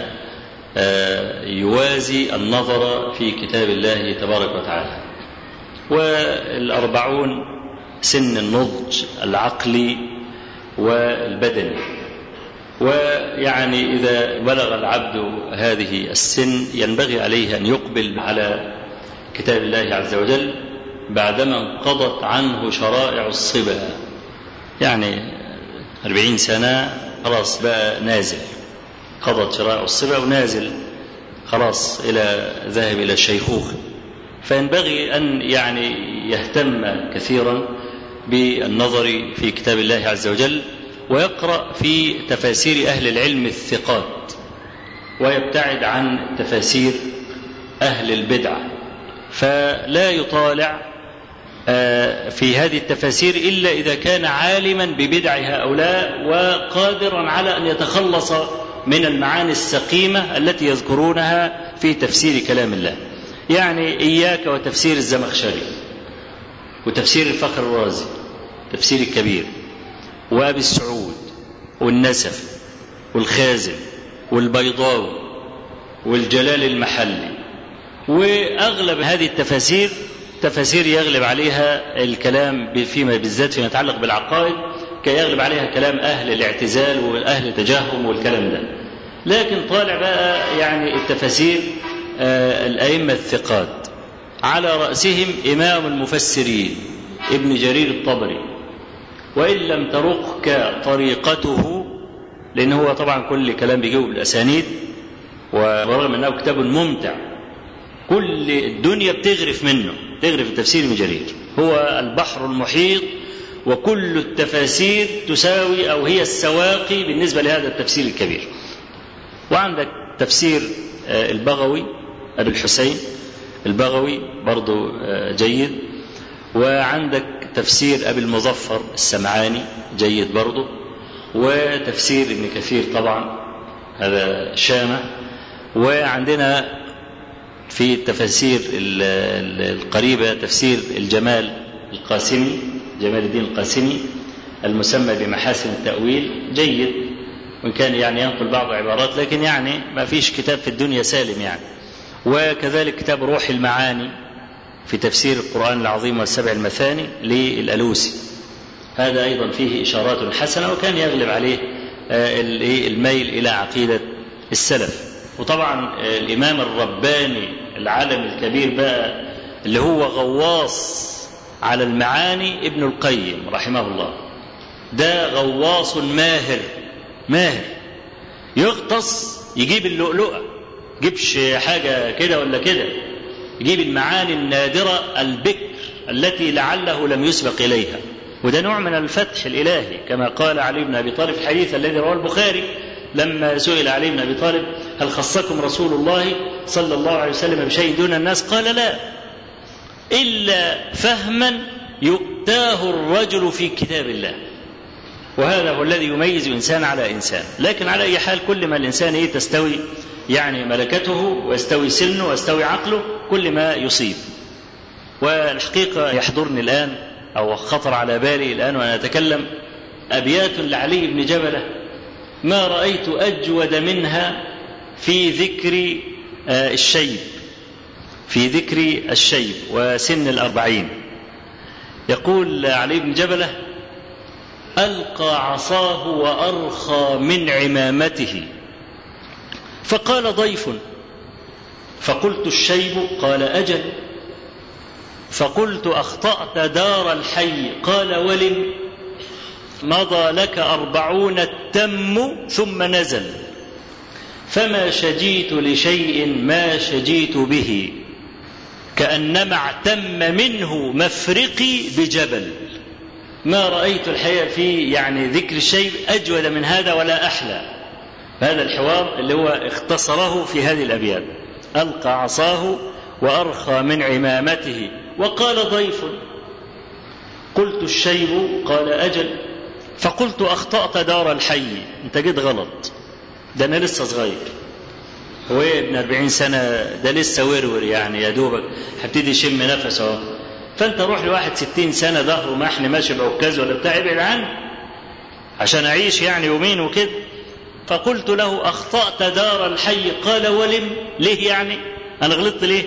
[SPEAKER 2] يوازي النظر في كتاب الله تبارك وتعالى والاربعون سن النضج العقلي والبدني ويعني اذا بلغ العبد هذه السن ينبغي عليه ان يقبل على كتاب الله عز وجل بعدما انقضت عنه شرائع الصبا يعني أربعين سنة خلاص بقى نازل قضت شرائع الصبا ونازل خلاص إلى ذاهب إلى الشيخوخة فينبغي أن يعني يهتم كثيرا بالنظر في كتاب الله عز وجل ويقرأ في تفاسير أهل العلم الثقات ويبتعد عن تفاسير أهل البدعة فلا يطالع
[SPEAKER 4] في هذه التفاسير إلا إذا كان عالما ببدع هؤلاء وقادرا على أن يتخلص من المعاني السقيمة التي يذكرونها في تفسير كلام الله يعني إياك وتفسير الزمخشري وتفسير الفخر الرازي تفسير الكبير وأبي السعود والنسف والخازن والبيضاوي والجلال المحلي وأغلب هذه التفاسير تفاسير يغلب عليها الكلام فيما بالذات فيما يتعلق بالعقائد كيغلب عليها كلام أهل الاعتزال وأهل التجهم والكلام ده لكن طالع بقى يعني التفاسير آه الأئمة الثقات على رأسهم إمام المفسرين ابن جرير الطبري وإن لم ترقك طريقته لأن هو طبعا كل كلام بيجيبه بالأسانيد ورغم أنه كتاب ممتع كل الدنيا بتغرف منه تغرف التفسير ابن جرير هو البحر المحيط وكل التفاسير تساوي أو هي السواقي بالنسبة لهذا التفسير الكبير وعندك تفسير البغوي أبي الحسين البغوي برضو جيد وعندك تفسير أبي المظفر السمعاني جيد برضو وتفسير ابن كثير طبعا هذا شامة وعندنا في التفاسير القريبة تفسير الجمال القاسمي جمال الدين القاسمي المسمى بمحاسن التأويل جيد وإن كان يعني ينقل بعض العبارات لكن يعني ما فيش كتاب في الدنيا سالم يعني وكذلك كتاب روح المعاني في تفسير القرآن العظيم والسبع المثاني للألوسي هذا أيضا فيه إشارات حسنة وكان يغلب عليه الميل إلى عقيدة السلف وطبعا الإمام الرباني العالم الكبير بقى اللي هو غواص على المعاني ابن القيم رحمه الله ده غواص ماهر ماهر يغطس يجيب اللؤلؤة يجيبش حاجة كده ولا كده يجيب المعاني النادرة البكر التي لعله لم يسبق إليها وده نوع من الفتح الإلهي كما قال علي بن أبي طالب الحديث الذي رواه البخاري لما سئل علي بن أبي طالب هل خصكم رسول الله صلى الله عليه وسلم بشيء دون الناس قال لا إلا فهما يؤتاه الرجل في كتاب الله وهذا هو الذي يميز إنسان على إنسان لكن على أي حال كل ما الإنسان إيه تستوي يعني ملكته ويستوي سنه ويستوي عقله كل ما يصيب والحقيقة يحضرني الآن أو خطر على بالي الآن وأنا أتكلم أبيات لعلي بن جبلة ما رأيت أجود منها في ذكر الشيب في ذكر الشيب وسن الأربعين يقول علي بن جبلة ألقى عصاه وأرخى من عمامته فقال ضيف فقلت الشيب قال أجل فقلت أخطأت دار الحي قال ولم مضى لك أربعون التم ثم نزل فما شجيت لشيء ما شجيت به كأنما اعتم منه مفرقي بجبل ما رأيت الحقيقة في يعني ذكر الشيء أجود من هذا ولا أحلى هذا الحوار اللي هو اختصره في هذه الأبيات ألقى عصاه وأرخى من عمامته وقال ضيف قلت الشيب قال أجل فقلت أخطأت دار الحي أنت جيت غلط ده أنا لسه صغير هو ايه ابن 40 سنة ده لسه ورور يعني يا دوبك هبتدي يشم نفسه اهو فأنت روح لواحد 60 سنة ظهره محن ماشي بعكاز ولا بتاع ابعد عنه عشان أعيش يعني يومين وكده فقلت له أخطأت دار الحي قال ولم ليه يعني أنا غلطت ليه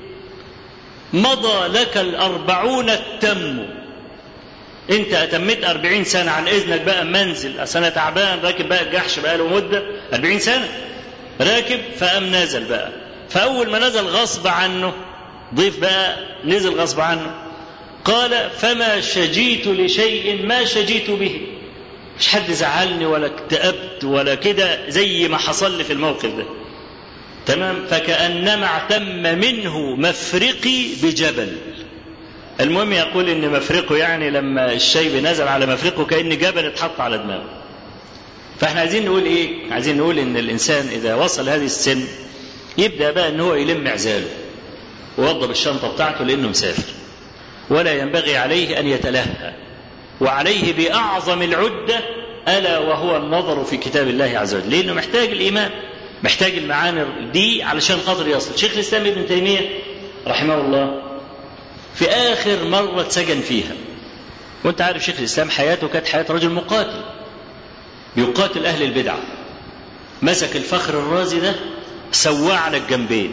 [SPEAKER 4] مضى لك الأربعون التم انت اتميت أربعين سنة عن اذنك بقى منزل اصل انا تعبان راكب بقى الجحش بقى له مدة أربعين سنة راكب فقام نازل بقى فأول ما نزل غصب عنه ضيف بقى نزل غصب عنه قال فما شجيت لشيء ما شجيت به مش حد زعلني ولا اكتئبت ولا كده زي ما حصل لي في الموقف ده تمام فكأنما اعتم منه مفرقي بجبل المهم يقول ان مفرقه يعني لما الشيب نزل على مفرقه كأن جبل اتحط على دماغه فاحنا عايزين نقول ايه عايزين نقول ان الانسان اذا وصل هذه السن يبدا بقى ان هو يلم عزاله ويوضب الشنطه بتاعته لانه مسافر ولا ينبغي عليه أن يتلهى وعليه بأعظم العدة ألا وهو النظر في كتاب الله عز وجل لأنه محتاج الإيمان محتاج المعاني دي علشان خاطر يصل شيخ الإسلام ابن تيمية رحمه الله في آخر مرة اتسجن فيها وانت عارف شيخ الإسلام حياته كانت حياة رجل مقاتل بيقاتل أهل البدعة مسك الفخر الرازي ده سواه على الجنبين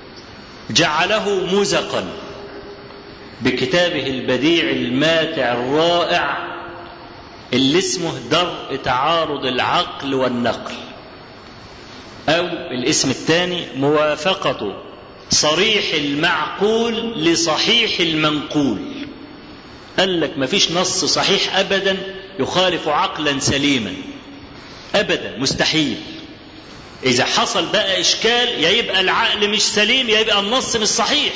[SPEAKER 4] جعله مزقا بكتابه البديع الماتع الرائع اللي اسمه درء تعارض العقل والنقل أو الاسم الثاني موافقة صريح المعقول لصحيح المنقول قال لك ما فيش نص صحيح أبدا يخالف عقلا سليما أبدا مستحيل إذا حصل بقى إشكال يا يبقى العقل مش سليم يا يبقى النص مش صحيح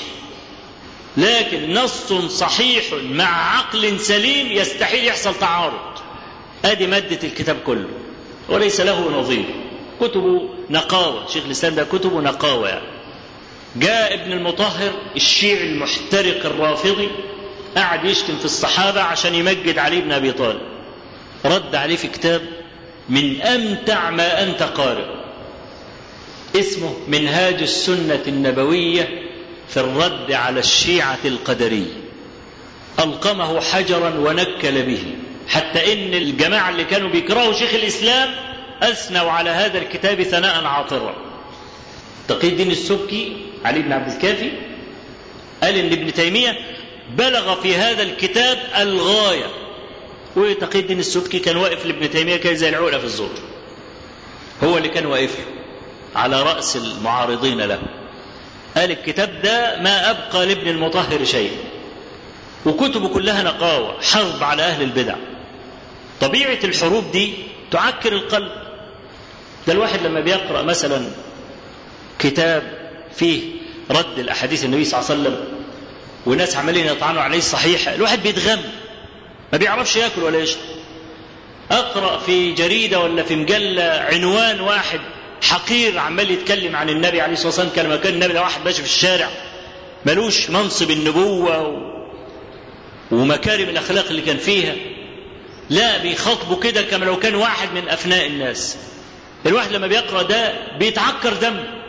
[SPEAKER 4] لكن نص صحيح مع عقل سليم يستحيل يحصل تعارض ادي مادة الكتاب كله وليس له نظير كتبه نقاوة شيخ الإسلام ده كتبه نقاوة يعني. جاء ابن المطهر الشيعي المحترق الرافضي قعد يشتم في الصحابة عشان يمجد علي بن أبي طالب رد عليه في كتاب من أمتع ما أنت قارئ اسمه منهاج السنة النبوية في الرد على الشيعة القدرية ألقمه حجرا ونكل به حتى إن الجماعة اللي كانوا بيكرهوا شيخ الإسلام أثنوا على هذا الكتاب ثناء عاطرا تقي الدين السبكي علي بن عبد الكافي قال إن ابن تيمية بلغ في هذا الكتاب الغاية وتقي الدين السبكي كان واقف لابن تيمية كان زي العقلة في الزور هو اللي كان واقف له على رأس المعارضين له قال الكتاب ده ما أبقى لابن المطهر شيء وكتبه كلها نقاوة حرب على أهل البدع طبيعة الحروب دي تعكر القلب ده الواحد لما بيقرأ مثلا كتاب فيه رد الأحاديث النبي صلى الله عليه وسلم وناس عمالين يطعنوا عليه الصحيح الواحد بيتغم ما بيعرفش ياكل ولا يشرب اقرا في جريده ولا في مجله عنوان واحد حقير عمال يتكلم عن النبي عليه الصلاه والسلام كان كان النبي ده واحد ماشي في الشارع ملوش منصب النبوه و... ومكارم الاخلاق اللي كان فيها لا بيخاطبوا كده كما لو كان واحد من افناء الناس الواحد لما بيقرا ده بيتعكر دم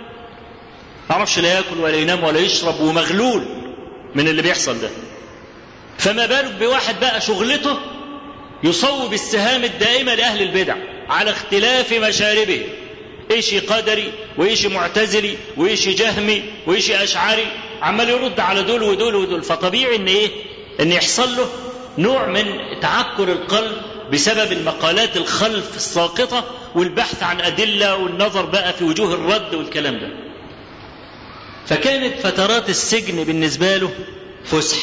[SPEAKER 4] ما يعرفش لا ياكل ولا ينام ولا يشرب ومغلول من اللي بيحصل ده فما بالك بواحد بقى شغلته يصوب السهام الدائمه لاهل البدع على اختلاف مشاربه ايش قدري وايش معتزلي وايش جهمي وايش اشعري عمال يرد على دول ودول ودول فطبيعي ان ايه ان يحصل له نوع من تعكر القلب بسبب المقالات الخلف الساقطة والبحث عن أدلة والنظر بقى في وجوه الرد والكلام ده فكانت فترات السجن بالنسبة له فسح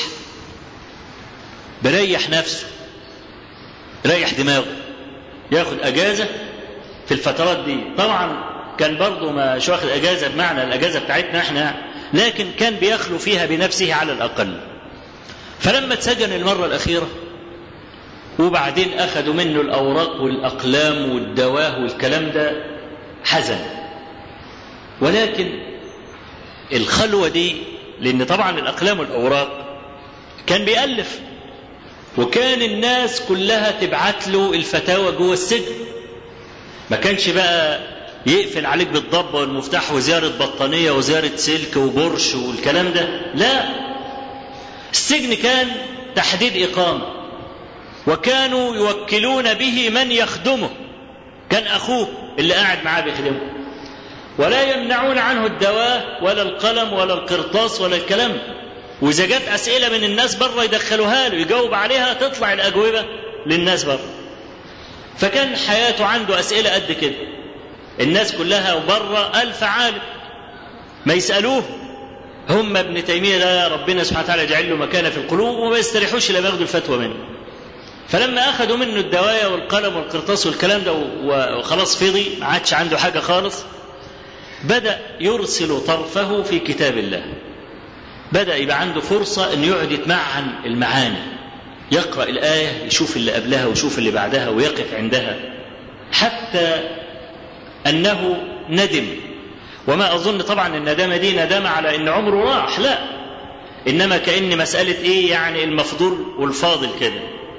[SPEAKER 4] بريح نفسه ريح دماغه ياخد أجازة في الفترات دي طبعا كان برضه مش واخد أجازة بمعنى الأجازة بتاعتنا احنا لكن كان بيخلو فيها بنفسه على الأقل فلما اتسجن المرة الأخيرة وبعدين أخذوا منه الأوراق والأقلام والدواه والكلام ده حزن ولكن الخلوة دي لأن طبعا الأقلام والأوراق كان بيألف وكان الناس كلها تبعت له الفتاوى جوه السجن ما كانش بقى يقفل عليك بالضبة والمفتاح وزيارة بطانية وزيارة سلك وبرش والكلام ده لا السجن كان تحديد إقامة وكانوا يوكلون به من يخدمه كان أخوه اللي قاعد معاه بيخدمه ولا يمنعون عنه الدواء ولا القلم ولا القرطاس ولا الكلام وإذا جت أسئلة من الناس بره يدخلوها له يجاوب عليها تطلع الأجوبة للناس بره فكان حياته عنده أسئلة قد كده الناس كلها بره ألف عالم ما يسألوه هم ابن تيمية ده ربنا سبحانه وتعالى يجعل له مكانة في القلوب وما يستريحوش لما ياخدوا الفتوى منه فلما أخذوا منه الدوايا والقلم والقرطاس والكلام ده وخلاص فضي ما عادش عنده حاجة خالص بدأ يرسل طرفه في كتاب الله بدأ يبقى عنده فرصة أن يقعد يتمعن المعاني يقرأ الآية يشوف اللي قبلها ويشوف اللي بعدها ويقف عندها حتى أنه ندم وما أظن طبعا الندامة دي ندامة على أن عمره راح لا إنما كأن مسألة إيه يعني المفضول والفاضل كده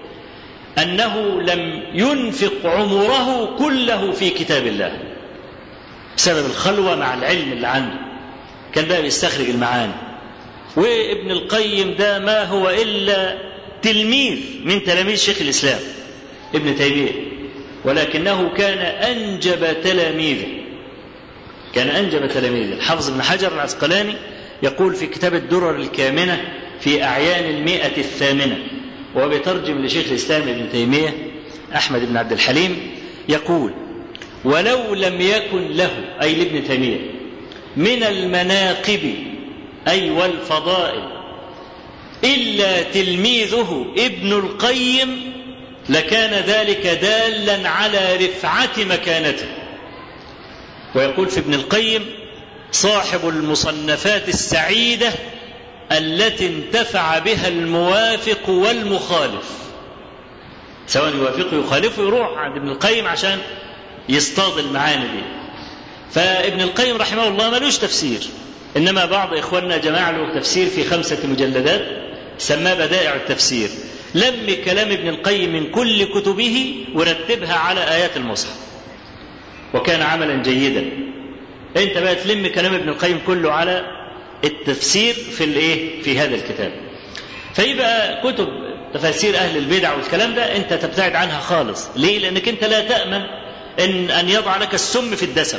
[SPEAKER 4] أنه لم ينفق عمره كله في كتاب الله بسبب الخلوة مع العلم اللي عنده كان بقى بيستخرج المعاني وابن القيم ده ما هو إلا تلميذ من تلاميذ شيخ الإسلام ابن تيمية ولكنه كان أنجب تلاميذه كان أنجب تلاميذه الحافظ بن حجر العسقلاني يقول في كتاب الدرر الكامنة في أعيان المئة الثامنة وهو بيترجم لشيخ الإسلام ابن تيمية أحمد بن عبد الحليم يقول ولو لم يكن له أي لابن تيمية من المناقب أي والفضائل إلا تلميذه ابن القيم لكان ذلك دالا على رفعة مكانته ويقول في ابن القيم صاحب المصنفات السعيدة التي انتفع بها الموافق والمخالف سواء يوافقه يخالفه يروح عند ابن القيم عشان يصطاد المعاني دي فابن القيم رحمه الله ملوش تفسير انما بعض اخواننا جمع له تفسير في خمسه مجلدات سماه بدائع التفسير لم كلام ابن القيم من كل كتبه ورتبها على ايات المصحف وكان عملا جيدا انت بقى تلم كلام ابن القيم كله على التفسير في الايه في هذا الكتاب فيبقى كتب تفاسير اهل البدع والكلام ده انت تبتعد عنها خالص ليه لانك انت لا تامن ان ان يضع لك السم في الدسم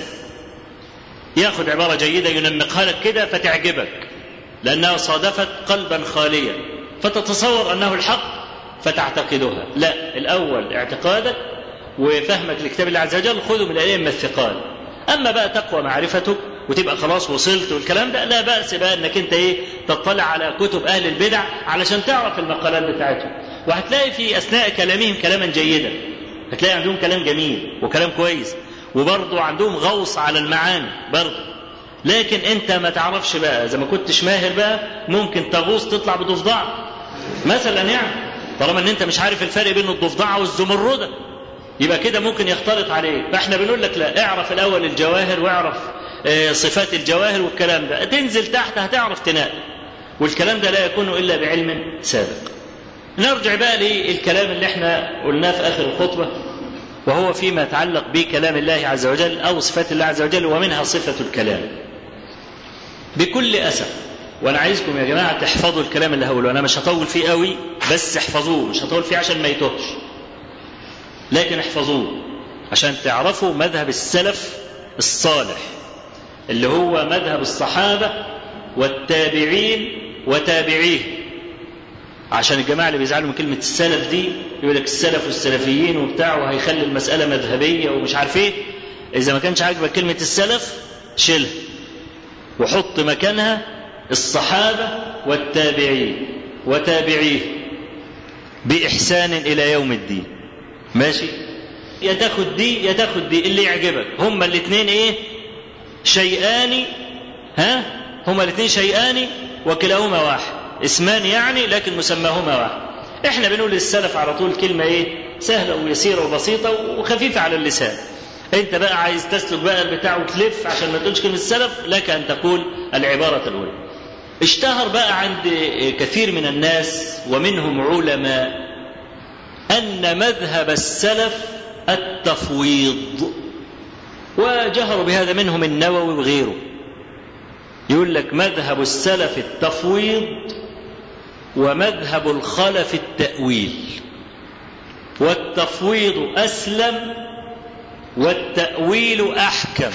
[SPEAKER 4] ياخذ عباره جيده ينمقها لك كده فتعجبك لانها صادفت قلبا خاليا فتتصور انه الحق فتعتقدها لا الاول اعتقادك وفهمك لكتاب الله عز وجل خذه من الائمه الثقال اما بقى تقوى معرفتك وتبقى خلاص وصلت والكلام ده لا بأس بقى انك انت ايه تطلع على كتب اهل البدع علشان تعرف المقالات بتاعتهم وهتلاقي في اثناء كلامهم كلاما جيدا هتلاقي عندهم كلام جميل وكلام كويس وبرضه عندهم غوص على المعاني برضه لكن انت ما تعرفش بقى اذا ما كنتش ماهر بقى ممكن تغوص تطلع بضفدعه مثلا يعني طالما ان انت مش عارف الفرق بين الضفدعه والزمرده يبقى كده ممكن يختلط عليك فاحنا بنقول لك لا اعرف الاول الجواهر واعرف صفات الجواهر والكلام ده تنزل تحت هتعرف تنقل والكلام ده لا يكون الا بعلم سابق نرجع بقى للكلام اللي احنا قلناه في اخر الخطبه وهو فيما يتعلق بكلام الله عز وجل او صفات الله عز وجل ومنها صفه الكلام بكل اسف وانا عايزكم يا جماعه تحفظوا الكلام اللي هقوله انا مش هطول فيه قوي بس احفظوه مش هطول فيه عشان ما يتوهش لكن احفظوه عشان تعرفوا مذهب السلف الصالح اللي هو مذهب الصحابة والتابعين وتابعيه عشان الجماعة اللي بيزعلوا من كلمة السلف دي يقول لك السلف والسلفيين وبتاع وهيخلي المسألة مذهبية ومش عارف ايه إذا ما كانش عاجبك كلمة السلف شيلها وحط مكانها الصحابة والتابعين وتابعيه بإحسان إلى يوم الدين ماشي يا تاخد دي يا تاخد دي اللي يعجبك هما الاثنين ايه شيئان ها هما الاثنين شيئان وكلاهما واحد اسمان يعني لكن مسماهما واحد احنا بنقول للسلف على طول كلمة ايه سهلة ويسيرة وبسيطة وخفيفة على اللسان انت بقى عايز تسلك بقى البتاع وتلف عشان ما تقولش كلمة السلف لك ان تقول العبارة الاولى اشتهر بقى عند كثير من الناس ومنهم علماء ان مذهب السلف التفويض وجهروا بهذا منهم النووي وغيره يقول لك مذهب السلف التفويض ومذهب الخلف التأويل والتفويض أسلم والتأويل أحكم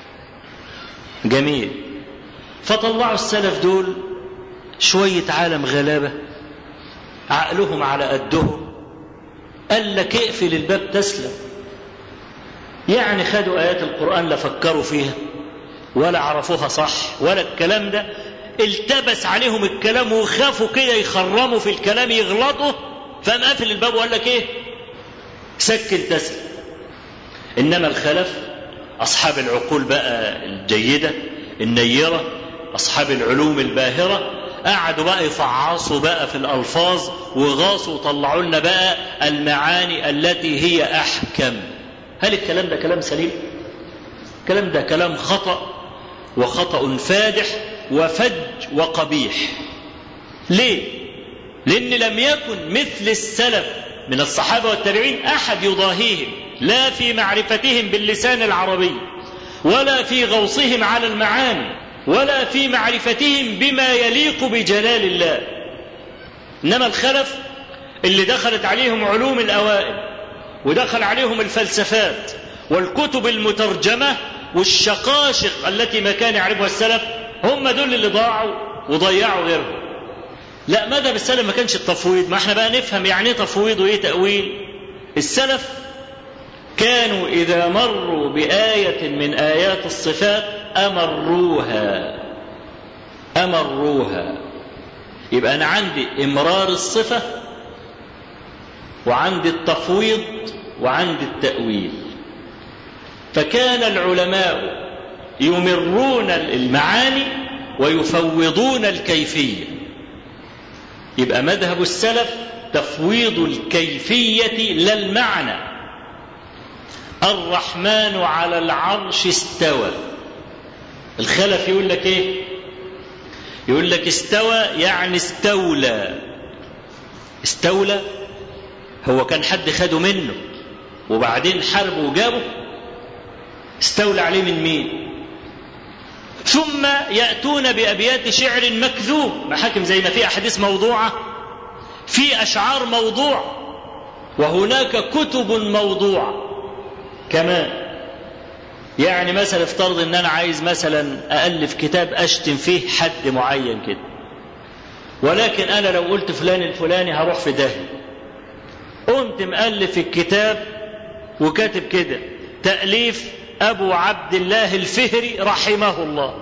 [SPEAKER 4] جميل فطلعوا السلف دول شوية عالم غلابة عقلهم على قدهم قال لك اقفل الباب تسلم يعني خدوا آيات القرآن لا فكروا فيها ولا عرفوها صح ولا الكلام ده التبس عليهم الكلام وخافوا كده يخرموا في الكلام يغلطوا فقام قافل الباب وقال لك ايه سكن تسلم انما الخلف اصحاب العقول بقى الجيده النيره اصحاب العلوم الباهره قعدوا بقى يفعصوا بقى في الالفاظ وغاصوا وطلعوا لنا بقى المعاني التي هي احكم هل الكلام ده كلام سليم الكلام ده كلام خطا وخطا فادح وفج وقبيح ليه لان لم يكن مثل السلف من الصحابه والتابعين احد يضاهيهم لا في معرفتهم باللسان العربي ولا في غوصهم على المعاني ولا في معرفتهم بما يليق بجلال الله انما الخلف اللي دخلت عليهم علوم الاوائل ودخل عليهم الفلسفات والكتب المترجمه والشقاشق التي ما كان يعرفها السلف هم دول اللي ضاعوا وضيعوا غيرهم لا مذهب السلف ما كانش التفويض ما احنا بقى نفهم يعني ايه تفويض وايه تأويل السلف كانوا إذا مروا بآية من آيات الصفات أمروها أمروها يبقى أنا عندي إمرار الصفة وعندي التفويض وعندي التأويل فكان العلماء يمرون المعاني ويفوضون الكيفيه يبقى مذهب السلف تفويض الكيفية لا المعنى الرحمن على العرش استوى الخلف يقول لك ايه يقول لك استوى يعني استولى استولى هو كان حد خده منه وبعدين حاربه وجابه استولى عليه من مين ثم يأتون بأبيات شعر مكذوب محاكم زي ما في أحاديث موضوعة في أشعار موضوع وهناك كتب موضوعة كمان يعني مثلا افترض ان انا عايز مثلا أألف كتاب أشتم فيه حد معين كده ولكن أنا لو قلت فلان الفلاني هروح في داهية قمت مألف الكتاب وكاتب كده تأليف أبو عبد الله الفهري رحمه الله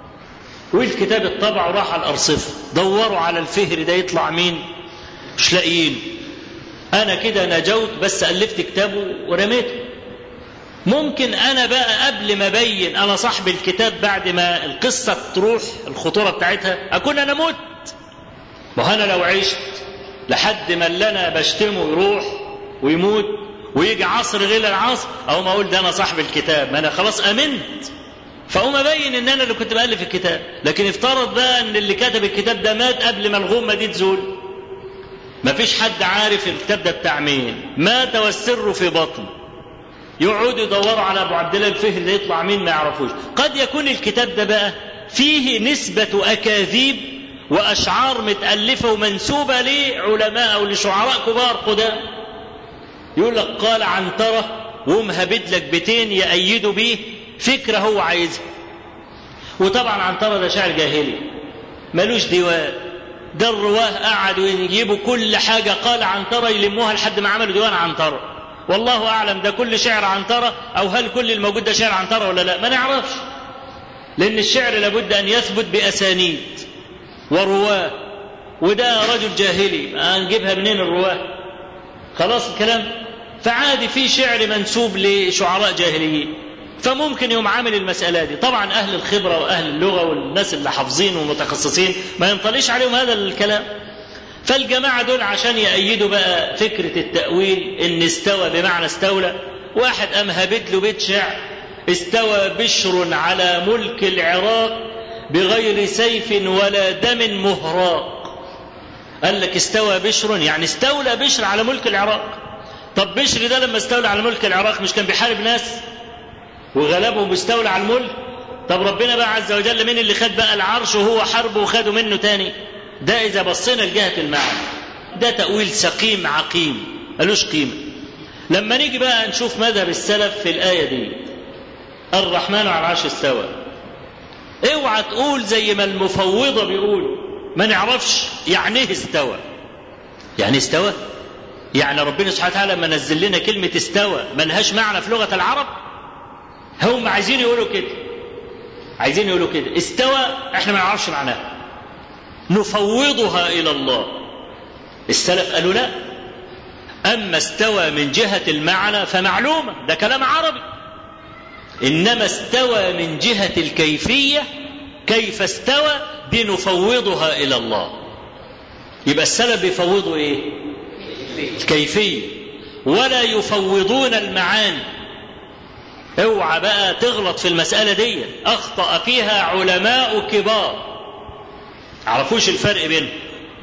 [SPEAKER 4] والكتاب اتطبع وراح على الأرصفة دوروا على الفهري ده يطلع مين مش لاقيين أنا كده نجوت بس ألفت كتابه ورميته ممكن أنا بقى قبل ما أبين أنا صاحب الكتاب بعد ما القصة تروح الخطورة بتاعتها أكون أنا مت ما أنا لو عشت لحد ما اللي أنا بشتمه يروح ويموت ويجي عصر غير العصر اقوم اقول ده انا صاحب الكتاب ما انا خلاص امنت فاقوم ابين ان انا اللي كنت بالف الكتاب لكن افترض بقى ان اللي كتب الكتاب ده مات قبل ما الغمه دي تزول ما فيش حد عارف الكتاب ده بتاع مين مات والسر في بطن يقعدوا يدوروا على ابو عبد الله الفهري ده يطلع مين ما يعرفوش قد يكون الكتاب ده بقى فيه نسبة أكاذيب وأشعار متألفة ومنسوبة لعلماء أو لشعراء كبار قدام يقول لك قال عنترة ومهبد لك بيتين يأيدوا بيه فكرة هو عايزها وطبعا عنترة ده شاعر جاهلي ملوش ديوان ده الرواه قعدوا يجيبوا كل حاجة قال عنترة يلموها لحد ما عملوا ديوان عنترة والله أعلم ده كل شعر عنترة أو هل كل الموجود ده شعر عنترة ولا لا ما نعرفش لأن الشعر لابد أن يثبت بأسانيد ورواه وده رجل جاهلي هنجيبها منين الرواه خلاص الكلام فعادي في شعر منسوب لشعراء جاهليين فممكن يوم عامل المسألة دي طبعا أهل الخبرة وأهل اللغة والناس اللي حافظين ومتخصصين ما ينطليش عليهم هذا الكلام فالجماعة دول عشان يأيدوا بقى فكرة التأويل إن استوى بمعنى استولى واحد قام هابد له بيت شعر استوى بشر على ملك العراق بغير سيف ولا دم مهراق قال لك استوى بشر يعني استولى بشر على ملك العراق طب بشر ده لما استولى على ملك العراق مش كان بيحارب ناس وغلبهم واستولى على الملك طب ربنا بقى عز وجل مين اللي خد بقى العرش وهو حربه وخده منه تاني ده اذا بصينا لجهه المعنى ده تاويل سقيم عقيم ملوش قيمه لما نيجي بقى نشوف مذهب السلف في الايه دي الرحمن على العرش استوى اوعى تقول زي ما المفوضه بيقولوا ما نعرفش يعني ايه استوى يعني استوى يعني ربنا سبحانه وتعالى لما نزل لنا كلمة استوى ما لهاش معنى في لغة العرب هم عايزين يقولوا كده عايزين يقولوا كده استوى احنا ما نعرفش معناها نفوضها إلى الله السلف قالوا لا أما استوى من جهة المعنى فمعلومة ده كلام عربي إنما استوى من جهة الكيفية كيف استوى دي نفوضها إلى الله يبقى السلف بيفوضوا إيه الكيفية ولا يفوضون المعاني اوعى بقى تغلط في المسألة دي أخطأ فيها علماء كبار عرفوش الفرق بينهم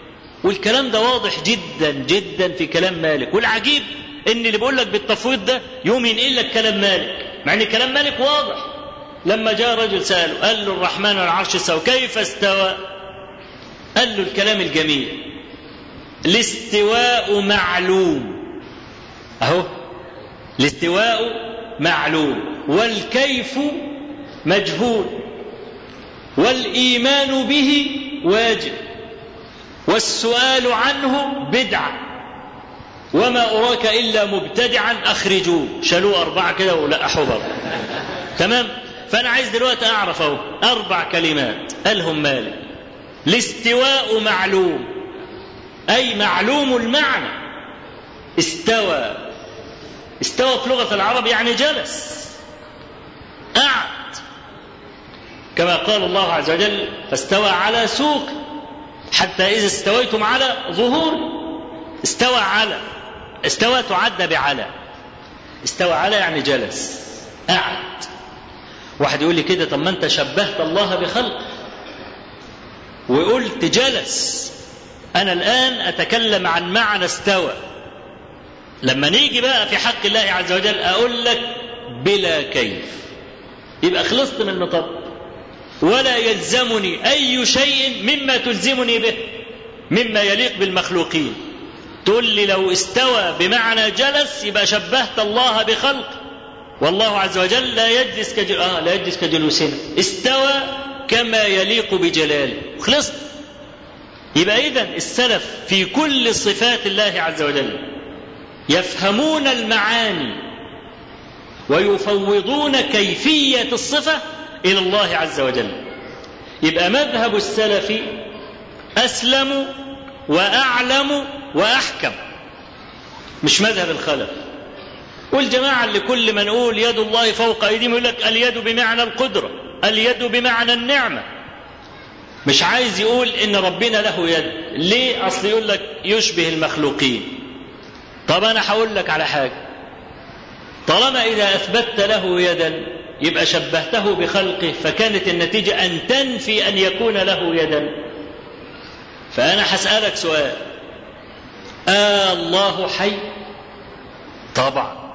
[SPEAKER 4] والكلام ده واضح جدا جدا في كلام مالك والعجيب ان اللي بيقول لك بالتفويض ده يوم ينقل لك كلام مالك مع ان كلام مالك واضح لما جاء رجل سأله قال له الرحمن على العرش استوى كيف استوى قال له الكلام الجميل الاستواء معلوم اهو الاستواء معلوم والكيف مجهول والايمان به واجب والسؤال عنه بدعه وما اراك الا مبتدعا اخرجوه شالوه اربعه كده ولقحوه بره تمام فانا عايز دلوقتي اعرف اهو اربع كلمات قالهم مالك الاستواء معلوم اي معلوم المعنى استوى استوى في لغه العرب يعني جلس قعد كما قال الله عز وجل فاستوى على سوق حتى إذا استويتم على ظهور استوى على استوى تعد بعلى استوى على يعني جلس قعد واحد يقول لي كده طب ما انت شبهت الله بخلق وقلت جلس انا الان اتكلم عن معنى استوى لما نيجي بقى في حق الله عز وجل اقول لك بلا كيف يبقى خلصت من النطاق ولا يلزمني اي شيء مما تلزمني به مما يليق بالمخلوقين تقول لي لو استوى بمعنى جلس يبقى شبهت الله بخلق والله عز وجل لا يجلس كجل... آه لا يجلس كجلوسنا استوى كما يليق بجلاله خلصت يبقى اذا السلف في كل صفات الله عز وجل يفهمون المعاني ويفوضون كيفيه الصفه الى الله عز وجل يبقى مذهب السلف اسلم واعلم واحكم مش مذهب الخلف والجماعه اللي كل ما نقول يد الله فوق ايديهم يقول لك اليد بمعنى القدره اليد بمعنى النعمه مش عايز يقول ان ربنا له يد ليه اصل يقول لك يشبه المخلوقين طب انا هقول لك على حاجه طالما اذا اثبتت له يدا يبقى شبهته بخلقه فكانت النتيجه ان تنفي ان يكون له يدا فانا هسالك سؤال آه الله حي طبعا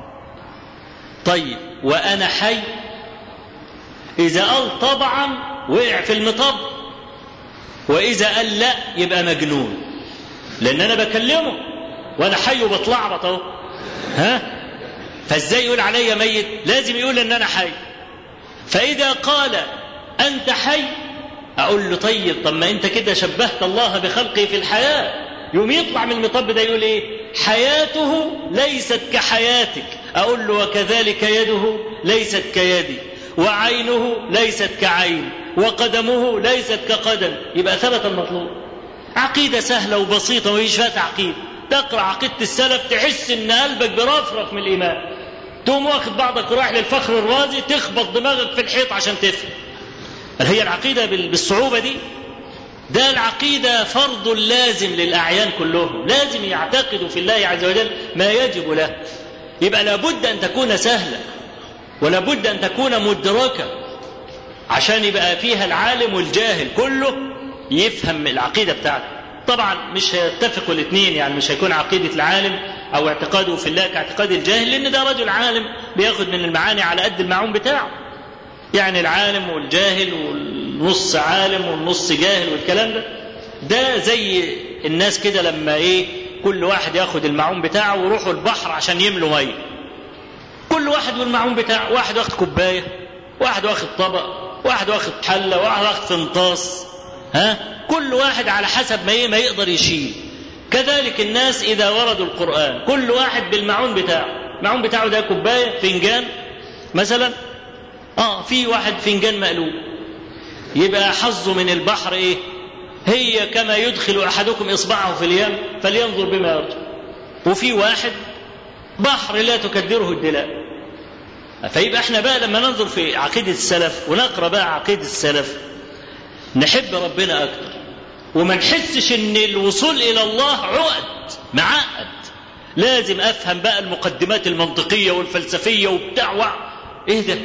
[SPEAKER 4] طيب وانا حي اذا قال طبعا وقع في المطب واذا قال لا يبقى مجنون لان انا بكلمه وانا حي وبطلعبط اهو ها فازاي يقول عليا ميت لازم يقول ان انا حي فاذا قال انت حي اقول له طيب طب ما انت كده شبهت الله بخلقه في الحياه يوم يطلع من المطب ده يقول ايه حياته ليست كحياتك اقول له وكذلك يده ليست كيدي وعينه ليست كعين وقدمه ليست كقدم يبقى ثبت المطلوب عقيدة سهلة وبسيطة ومفيش فيها تعقيد تقرأ عقيدة السلف تحس إن قلبك برفرف من الإيمان تقوم واخد بعضك ورايح للفخر الرازي تخبط دماغك في الحيط عشان تفهم هل هي العقيدة بالصعوبة دي ده العقيدة فرض لازم للأعيان كلهم لازم يعتقدوا في الله عز وجل ما يجب له يبقى لابد أن تكون سهلة ولابد أن تكون مدركة عشان يبقى فيها العالم والجاهل كله يفهم العقيدة بتاعته طبعا مش هيتفقوا الاثنين يعني مش هيكون عقيدة العالم أو اعتقاده في الله كاعتقاد الجاهل لأن ده رجل عالم بياخد من المعاني على قد المعون بتاعه يعني العالم والجاهل والنص عالم والنص جاهل والكلام ده ده زي الناس كده لما ايه كل واحد ياخد المعون بتاعه ويروحوا البحر عشان يملوا ميه كل واحد والمعون بتاعه واحد واخد كوبايه واحد واخد طبق واحد واخد حله واحد واخد فنطاس ها كل واحد على حسب ما ايه ما يقدر يشيل كذلك الناس اذا وردوا القران كل واحد بالمعون بتاعه المعون بتاعه ده كوبايه فنجان مثلا اه في واحد فنجان مقلوب يبقى حظه من البحر ايه هي كما يدخل احدكم اصبعه في اليم فلينظر بما يرجو وفي واحد بحر لا تكدره الدلاء فيبقى احنا بقى لما ننظر في عقيدة السلف ونقرأ بقى عقيدة السلف نحب ربنا أكتر وما نحسش ان الوصول الى الله عقد معقد لازم افهم بقى المقدمات المنطقية والفلسفية وبتاع ايه ده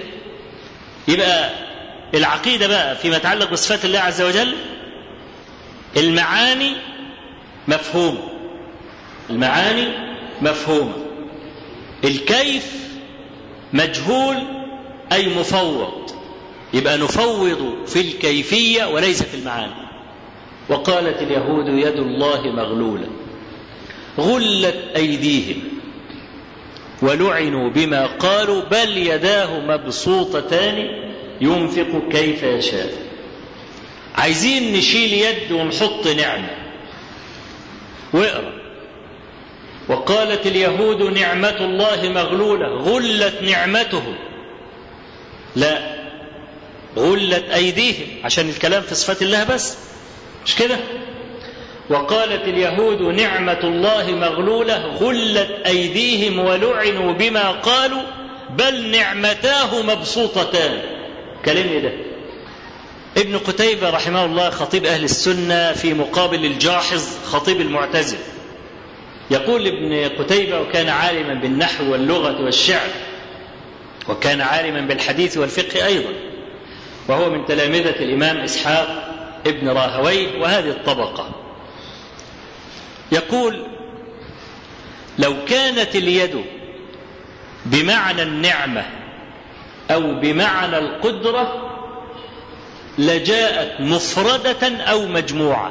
[SPEAKER 4] يبقى العقيدة بقى فيما يتعلق بصفات الله عز وجل المعاني مفهوم المعاني مفهومة الكيف مجهول أي مفوض يبقى نفوض في الكيفية وليس في المعاني وقالت اليهود يد الله مغلولة غلت أيديهم ولعنوا بما قالوا بل يداه مبسوطتان ينفق كيف يشاء عايزين نشيل يد ونحط نعمة واقرأ وقالت اليهود نعمة الله مغلولة غلت نعمته لا غلت أيديهم عشان الكلام في صفات الله بس مش كده وقالت اليهود نعمة الله مغلولة غلت أيديهم ولعنوا بما قالوا بل نعمتاه مبسوطتان كلمني ده ابن قتيبة رحمه الله خطيب أهل السنة في مقابل الجاحظ خطيب المعتزل يقول ابن قتيبة وكان عالما بالنحو واللغة والشعر وكان عالما بالحديث والفقه أيضا وهو من تلامذة الإمام إسحاق ابن راهويه وهذه الطبقة يقول لو كانت اليد بمعنى النعمة أو بمعنى القدرة لجاءت مفردة أو مجموعة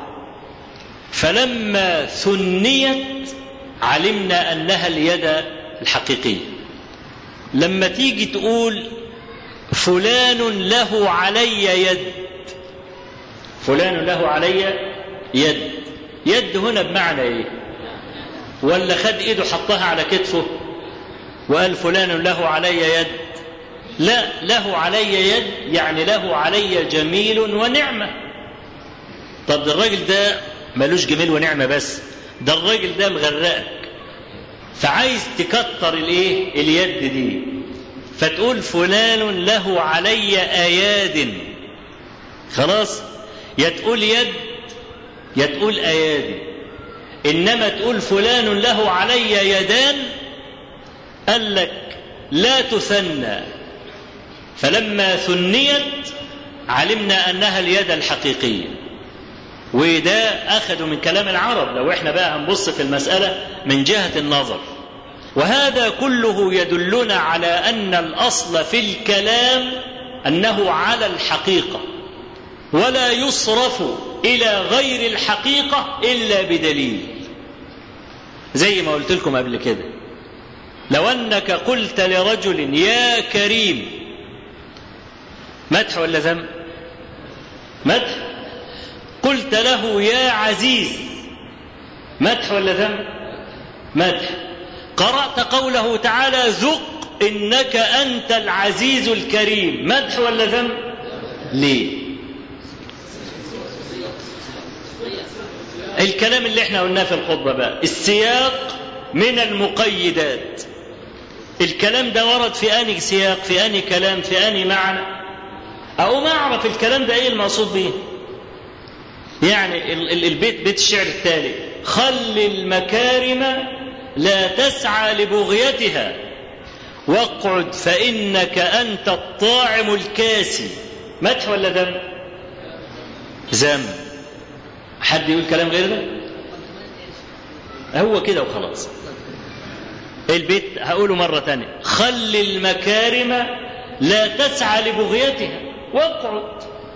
[SPEAKER 4] فلما ثنيت علمنا أنها اليد الحقيقية لما تيجي تقول فلان له علي يد فلان له علي يد يد هنا بمعنى ايه ولا خد ايده حطها على كتفه وقال فلان له علي يد لا له علي يد يعني له علي جميل ونعمة طب ده الراجل ده ملوش جميل ونعمة بس ده الراجل ده مغرقك فعايز تكتر الايه اليد دي فتقول فلان له علي اياد خلاص يا تقول يد يا تقول ايادي انما تقول فلان له علي يدان قال لك لا تثنى فلما ثنيت علمنا انها اليد الحقيقيه وده اخذوا من كلام العرب لو احنا بقى هنبص في المساله من جهه النظر وهذا كله يدلنا على ان الاصل في الكلام انه على الحقيقه ولا يصرف الى غير الحقيقه الا بدليل زي ما قلت لكم قبل كده لو انك قلت لرجل يا كريم مدح ولا ذم مدح قلت له يا عزيز مدح ولا ذم مدح قرات قوله تعالى ذق انك انت العزيز الكريم مدح ولا ذم ليه الكلام اللي احنا قلناه في الخطبه بقى السياق من المقيدات الكلام ده ورد في اني سياق في اني كلام في اني معنى او ما اعرف الكلام ده ايه المقصود به يعني البيت بيت الشعر التالي خل المكارم لا تسعى لبغيتها واقعد فانك انت الطاعم الكاسي مدح ولا ذم ذم حد يقول كلام غير ده هو كده وخلاص البيت هقوله مرة تانية خل المكارم لا تسعى لبغيتها واقعد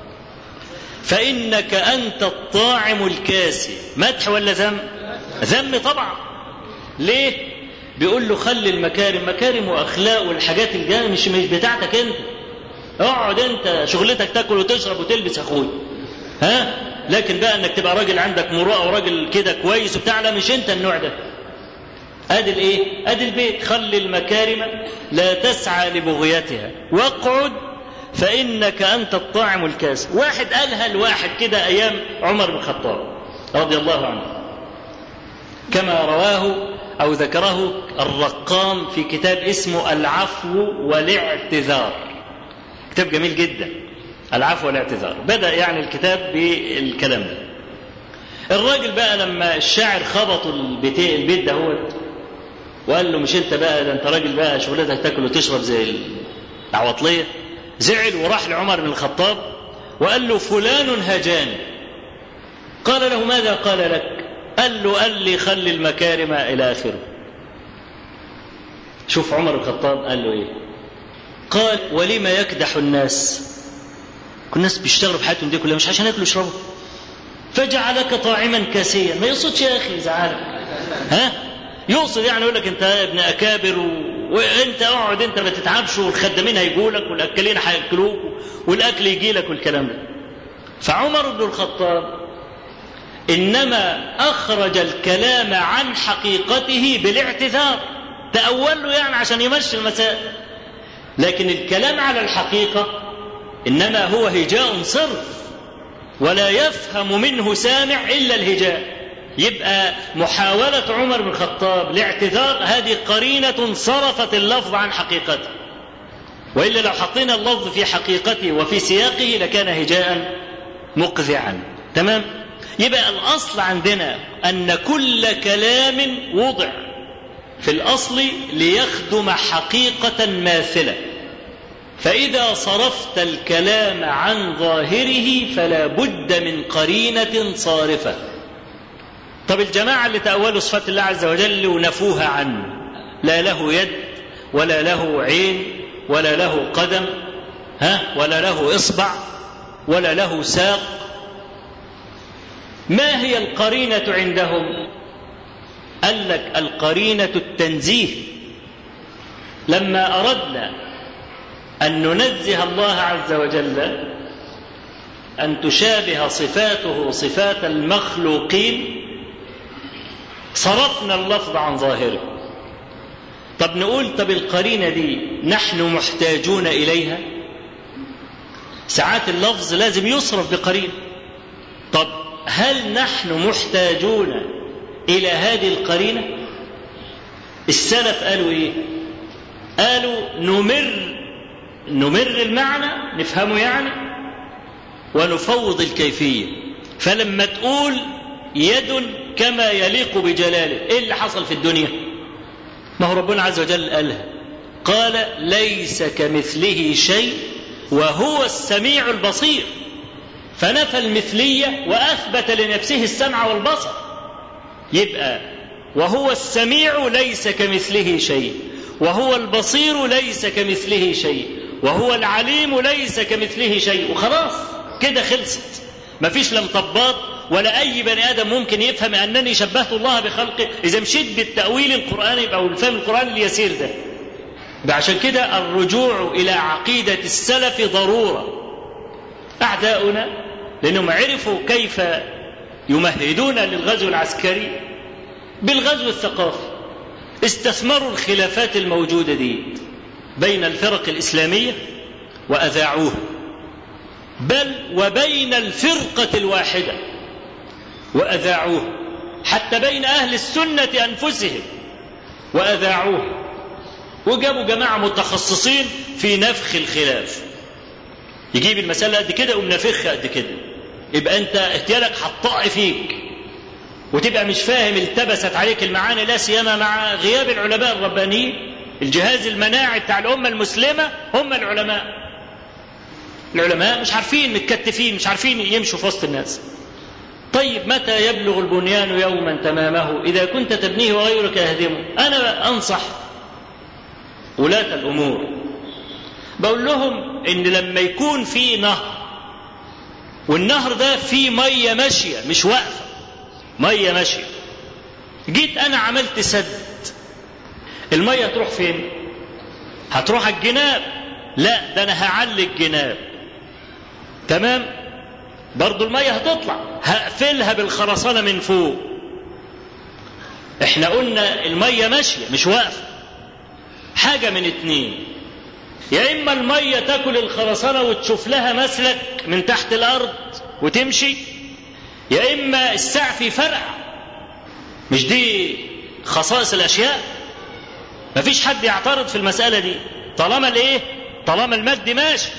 [SPEAKER 4] فإنك أنت الطاعم الكاسي مدح ولا ذم ذم طبعا ليه بيقول له خلي المكارم مكارم واخلاق والحاجات الجايه مش مش بتاعتك انت اقعد انت شغلتك تاكل وتشرب وتلبس يا اخويا ها لكن بقى انك تبقى راجل عندك مروءه وراجل كده كويس وبتاع لا مش انت النوع ده ادي الايه ادي البيت خلي المكارم لا تسعى لبغيتها واقعد فانك انت الطاعم الكاس واحد قالها لواحد كده ايام عمر بن الخطاب رضي الله عنه كما رواه او ذكره الرقام في كتاب اسمه العفو والاعتذار كتاب جميل جدا العفو والاعتذار بدا يعني الكتاب بالكلام ده الراجل بقى لما الشاعر خبطوا البيت البيت دهوت وقال له مش انت بقى ده انت راجل بقى شغلتك تاكل وتشرب زي العواطليه زعل وراح لعمر بن الخطاب وقال له فلان هجاني قال له ماذا قال لك قال له قال لي خلي المكارم إلى آخره شوف عمر بن الخطاب قال له إيه قال ولما يكدح الناس كل الناس بيشتغلوا في حياتهم دي كلها مش عشان ياكلوا ويشربوا فجعلك طاعما كاسيا ما يقصدش يا اخي زعلك ها يقصد يعني يقول لك انت ابن اكابر و... وانت اقعد انت ما تتعبش والخدامين هيجوا لك والاكلين هياكلوك والاكل يجي لك والكلام ده فعمر بن الخطاب انما اخرج الكلام عن حقيقته بالاعتذار تأول له يعني عشان يمشي المسائل لكن الكلام على الحقيقة إنما هو هجاء صرف ولا يفهم منه سامع إلا الهجاء يبقى محاولة عمر بن الخطاب لاعتذار هذه قرينة صرفت اللفظ عن حقيقته وإلا لو حطينا اللفظ في حقيقته وفي سياقه لكان هجاء مقذعا تمام يبقى الأصل عندنا أن كل كلام وضع في الأصل ليخدم حقيقة ماثلة فإذا صرفت الكلام عن ظاهره فلا بد من قرينة صارفة طب الجماعة اللي تأولوا صفات الله عز وجل ونفوها عنه لا له يد ولا له عين ولا له قدم ها ولا له إصبع ولا له ساق ما هي القرينة عندهم قال لك القرينة التنزيه لما أردنا أن ننزه الله عز وجل أن تشابه صفاته صفات المخلوقين صرفنا اللفظ عن ظاهره طب نقول طب القرينة دي نحن محتاجون إليها ساعات اللفظ لازم يصرف بقرينة طب هل نحن محتاجون إلى هذه القرينة السلف قالوا إيه قالوا نمر نمر المعنى نفهمه يعني ونفوض الكيفية فلما تقول يد كما يليق بجلاله ايه اللي حصل في الدنيا ما هو ربنا عز وجل قالها قال ليس كمثله شيء وهو السميع البصير فنفى المثلية وأثبت لنفسه السمع والبصر يبقى وهو السميع ليس كمثله شيء وهو البصير ليس كمثله شيء وهو العليم ليس كمثله شيء وخلاص كده خلصت مفيش لا مطبات ولا اي بني ادم ممكن يفهم انني شبهت الله بخلقه اذا مشيت بالتاويل القراني او الفهم القراني اليسير ده ده عشان كده الرجوع الى عقيده السلف ضروره اعداؤنا لانهم عرفوا كيف يمهدون للغزو العسكري بالغزو الثقافي استثمروا الخلافات الموجوده دي بين الفرق الاسلاميه واذاعوها بل وبين الفرقه الواحده واذاعوها حتى بين اهل السنه انفسهم واذاعوها وجابوا جماعه متخصصين في نفخ الخلاف يجيب المساله قد كده ومنفخها قد كده يبقى انت احتيالك هتطق فيك وتبقى مش فاهم التبست عليك المعاني لا سيما مع غياب العلماء الربانيين الجهاز المناعي بتاع الأمة المسلمة هم العلماء العلماء مش عارفين متكتفين مش عارفين يمشوا في وسط الناس طيب متى يبلغ البنيان يوما تمامه إذا كنت تبنيه وغيرك يهدمه أنا أنصح ولاة الأمور بقول لهم إن لما يكون في نهر والنهر ده فيه مية ماشية مش واقفة مية ماشية جيت أنا عملت سد المية تروح فين هتروح الجناب لا ده أنا هعلي الجناب تمام برضو المية هتطلع هقفلها بالخرسانة من فوق احنا قلنا المية ماشية مش واقفة حاجة من اتنين يا إما المية تاكل الخرسانة وتشوف لها مسلك من تحت الأرض وتمشي يا إما السقف يفرقع مش دي خصائص الأشياء مفيش حد يعترض في المسألة دي طالما الإيه طالما المد ماشي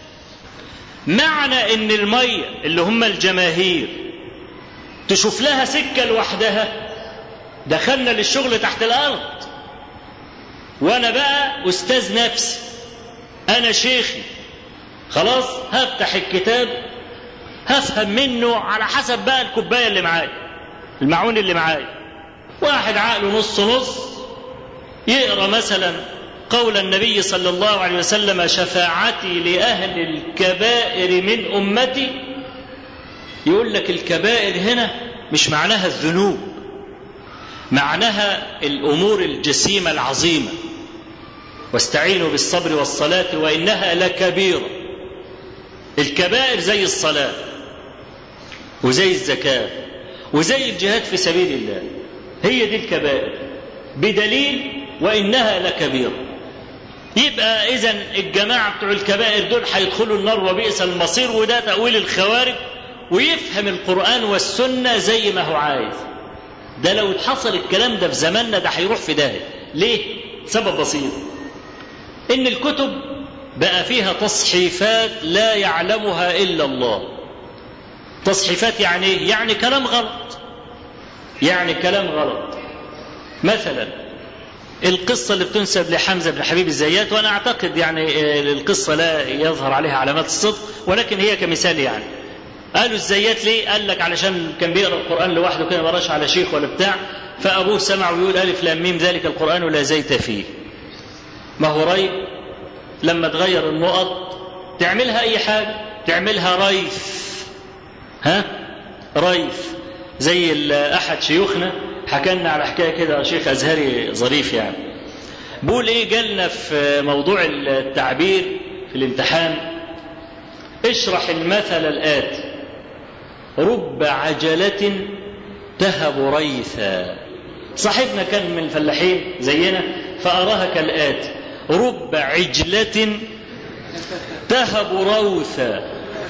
[SPEAKER 4] معنى ان المية اللي هم الجماهير تشوف لها سكة لوحدها دخلنا للشغل تحت الارض وانا بقى استاذ نفسي انا شيخي خلاص هفتح الكتاب هفهم منه على حسب بقى الكوبايه اللي معايا المعون اللي معايا واحد عقله نص نص يقرا مثلا قول النبي صلى الله عليه وسلم شفاعتي لاهل الكبائر من امتي يقول لك الكبائر هنا مش معناها الذنوب معناها الامور الجسيمه العظيمه واستعينوا بالصبر والصلاه وانها لكبيره الكبائر زي الصلاه وزي الزكاه وزي الجهاد في سبيل الله هي دي الكبائر بدليل وانها لكبيره يبقى اذا الجماعه بتوع الكبائر دول هيدخلوا النار وبئس المصير وده تاويل الخوارج ويفهم القران والسنه زي ما هو عايز ده لو حصل الكلام ده في زماننا ده هيروح في داهيه ليه سبب بسيط ان الكتب بقى فيها تصحيفات لا يعلمها الا الله تصحيفات يعني ايه يعني كلام غلط يعني كلام غلط مثلا القصة اللي بتنسب لحمزة بن حبيب الزيات وأنا أعتقد يعني القصة لا يظهر عليها علامات الصدق ولكن هي كمثال يعني قالوا الزيات ليه؟ قال لك علشان كان بيقرا القرآن لوحده كده ما على شيخ ولا بتاع فأبوه سمع ويقول ألف لام ميم ذلك القرآن لا زيت فيه. ما هو ريب لما تغير النقط تعملها أي حاجة تعملها ريف ها؟ ريف زي أحد شيوخنا حكى لنا على حكايه كده شيخ ازهري ظريف يعني بيقول ايه جالنا في موضوع التعبير في الامتحان اشرح المثل الاتي رب عجلة تهب ريثا صاحبنا كان من الفلاحين زينا فأراها كالآتي رب عجلة تهب روثا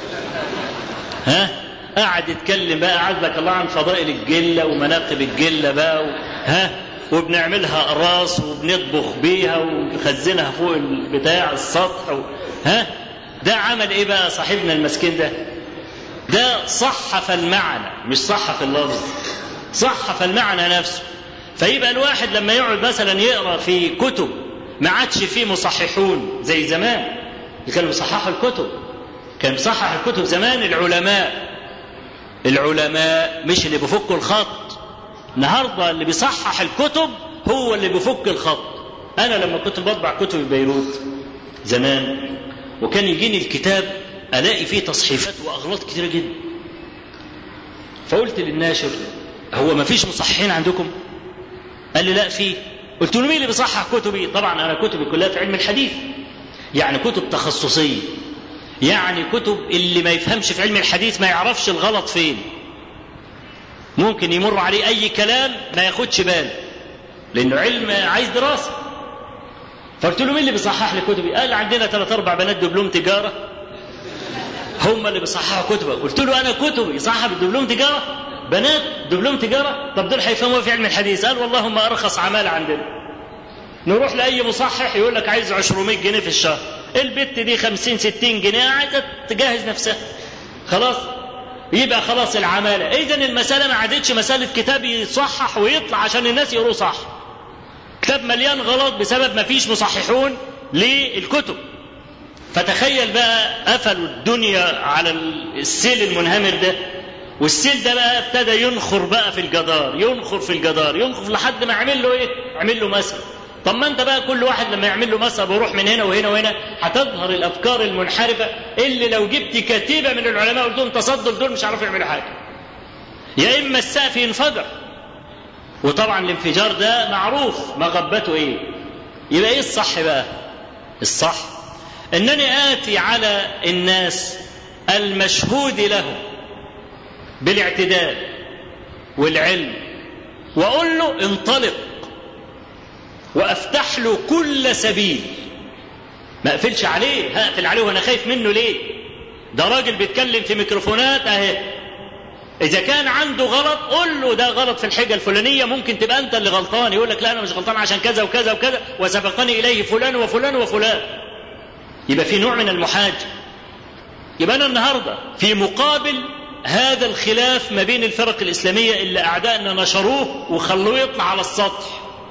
[SPEAKER 4] ها قعد يتكلم بقى عزك الله عن فضائل الجلة ومناقب الجلة بقى و... ها وبنعملها أقراص وبنطبخ بيها ونخزنها فوق بتاع السطح و... ها ده عمل ايه بقى صاحبنا المسكين ده ده صحف المعنى مش صحف اللفظ صحف المعنى نفسه فيبقى الواحد لما يقعد مثلا يقرا في كتب ما عادش فيه مصححون زي زمان اللي كانوا بيصححوا الكتب كان بيصحح الكتب زمان العلماء العلماء مش اللي بيفكوا الخط النهارده اللي بيصحح الكتب هو اللي بيفك الخط انا لما كنت بطبع كتب في بيروت زمان وكان يجيني الكتاب الاقي فيه تصحيفات واغلاط كتيره جدا فقلت للناشر هو ما فيش مصححين عندكم قال لي لا في قلت له مين اللي بيصحح كتبي طبعا انا كتبي كلها في علم الحديث يعني كتب تخصصيه يعني كتب اللي ما يفهمش في علم الحديث ما يعرفش الغلط فين ممكن يمر عليه اي كلام ما ياخدش باله لانه علم عايز دراسه فقلت له مين اللي بيصحح لي كتبي قال عندنا ثلاث اربع بنات دبلوم تجاره هم اللي بيصححوا كتبك قلت له انا كتبي صح بالدبلوم تجاره بنات دبلوم تجاره طب دول هيفهموا في علم الحديث قال والله هم ارخص عماله عندنا نروح لاي مصحح يقول لك عايز 200 جنيه في الشهر البت دي 50 60 جنيه عايزه تجهز نفسها خلاص يبقى خلاص العماله اذا المساله ما عادتش مساله كتاب يصحح ويطلع عشان الناس يقروه صح كتاب مليان غلط بسبب ما فيش مصححون للكتب فتخيل بقى قفلوا الدنيا على السيل المنهمر ده والسيل ده بقى ابتدى ينخر بقى في الجدار ينخر في الجدار ينخر لحد ما عمل له ايه عمل له مثل طب ما انت بقى كل واحد لما يعمل له مثل ويروح من هنا وهنا وهنا هتظهر الافكار المنحرفه اللي لو جبت كتيبه من العلماء قلت لهم تصدق دول مش هيعرفوا يعملوا حاجه يا اما السقف ينفجر وطبعا الانفجار ده معروف مغبته ايه يبقى ايه الصح بقى الصح انني اتي على الناس المشهود لهم بالاعتدال والعلم واقول له انطلق وافتح له كل سبيل ما اقفلش عليه هقفل عليه وانا خايف منه ليه ده راجل بيتكلم في ميكروفونات اهي اذا كان عنده غلط قول له ده غلط في الحجه الفلانيه ممكن تبقى انت اللي غلطان يقول لك لا انا مش غلطان عشان كذا وكذا وكذا وسبقني اليه فلان وفلان وفلان يبقى في نوع من المحاجه يبقى انا النهارده في مقابل هذا الخلاف ما بين الفرق الاسلاميه اللي اعدائنا نشروه وخلوه يطلع على السطح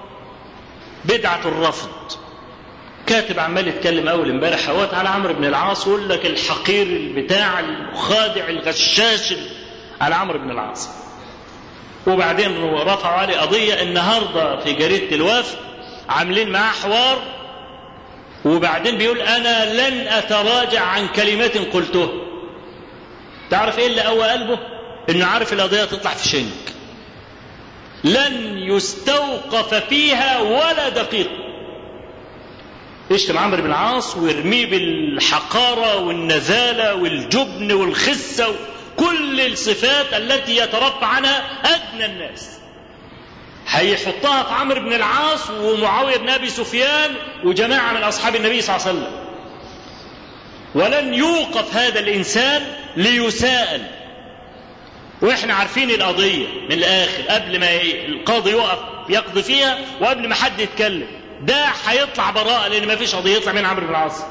[SPEAKER 4] بدعه الرفض كاتب عمال يتكلم اول امبارح اهوت على عمرو بن العاص ويقول لك الحقير البتاع الخادع الغشاش على عمرو بن العاص وبعدين رفعوا عليه قضية النهاردة في جريدة الوفد عاملين معاه حوار وبعدين بيقول أنا لن أتراجع عن كلمات قلتها تعرف إيه اللي قوى قلبه إنه عارف القضية تطلع في شنك لن يستوقف فيها ولا دقيقة يشتم عمرو بن العاص ويرميه بالحقارة والنزالة والجبن والخسة كل الصفات التي يترفع عنها أدنى الناس هيحطها في عمرو بن العاص ومعاوية بن أبي سفيان وجماعة من أصحاب النبي صلى الله عليه وسلم ولن يوقف هذا الإنسان ليساءل واحنا عارفين القضية من الآخر قبل ما القاضي يقف يقضي فيها وقبل ما حد يتكلم ده هيطلع براءة لأن ما فيش قضية يطلع من عمرو بن العاص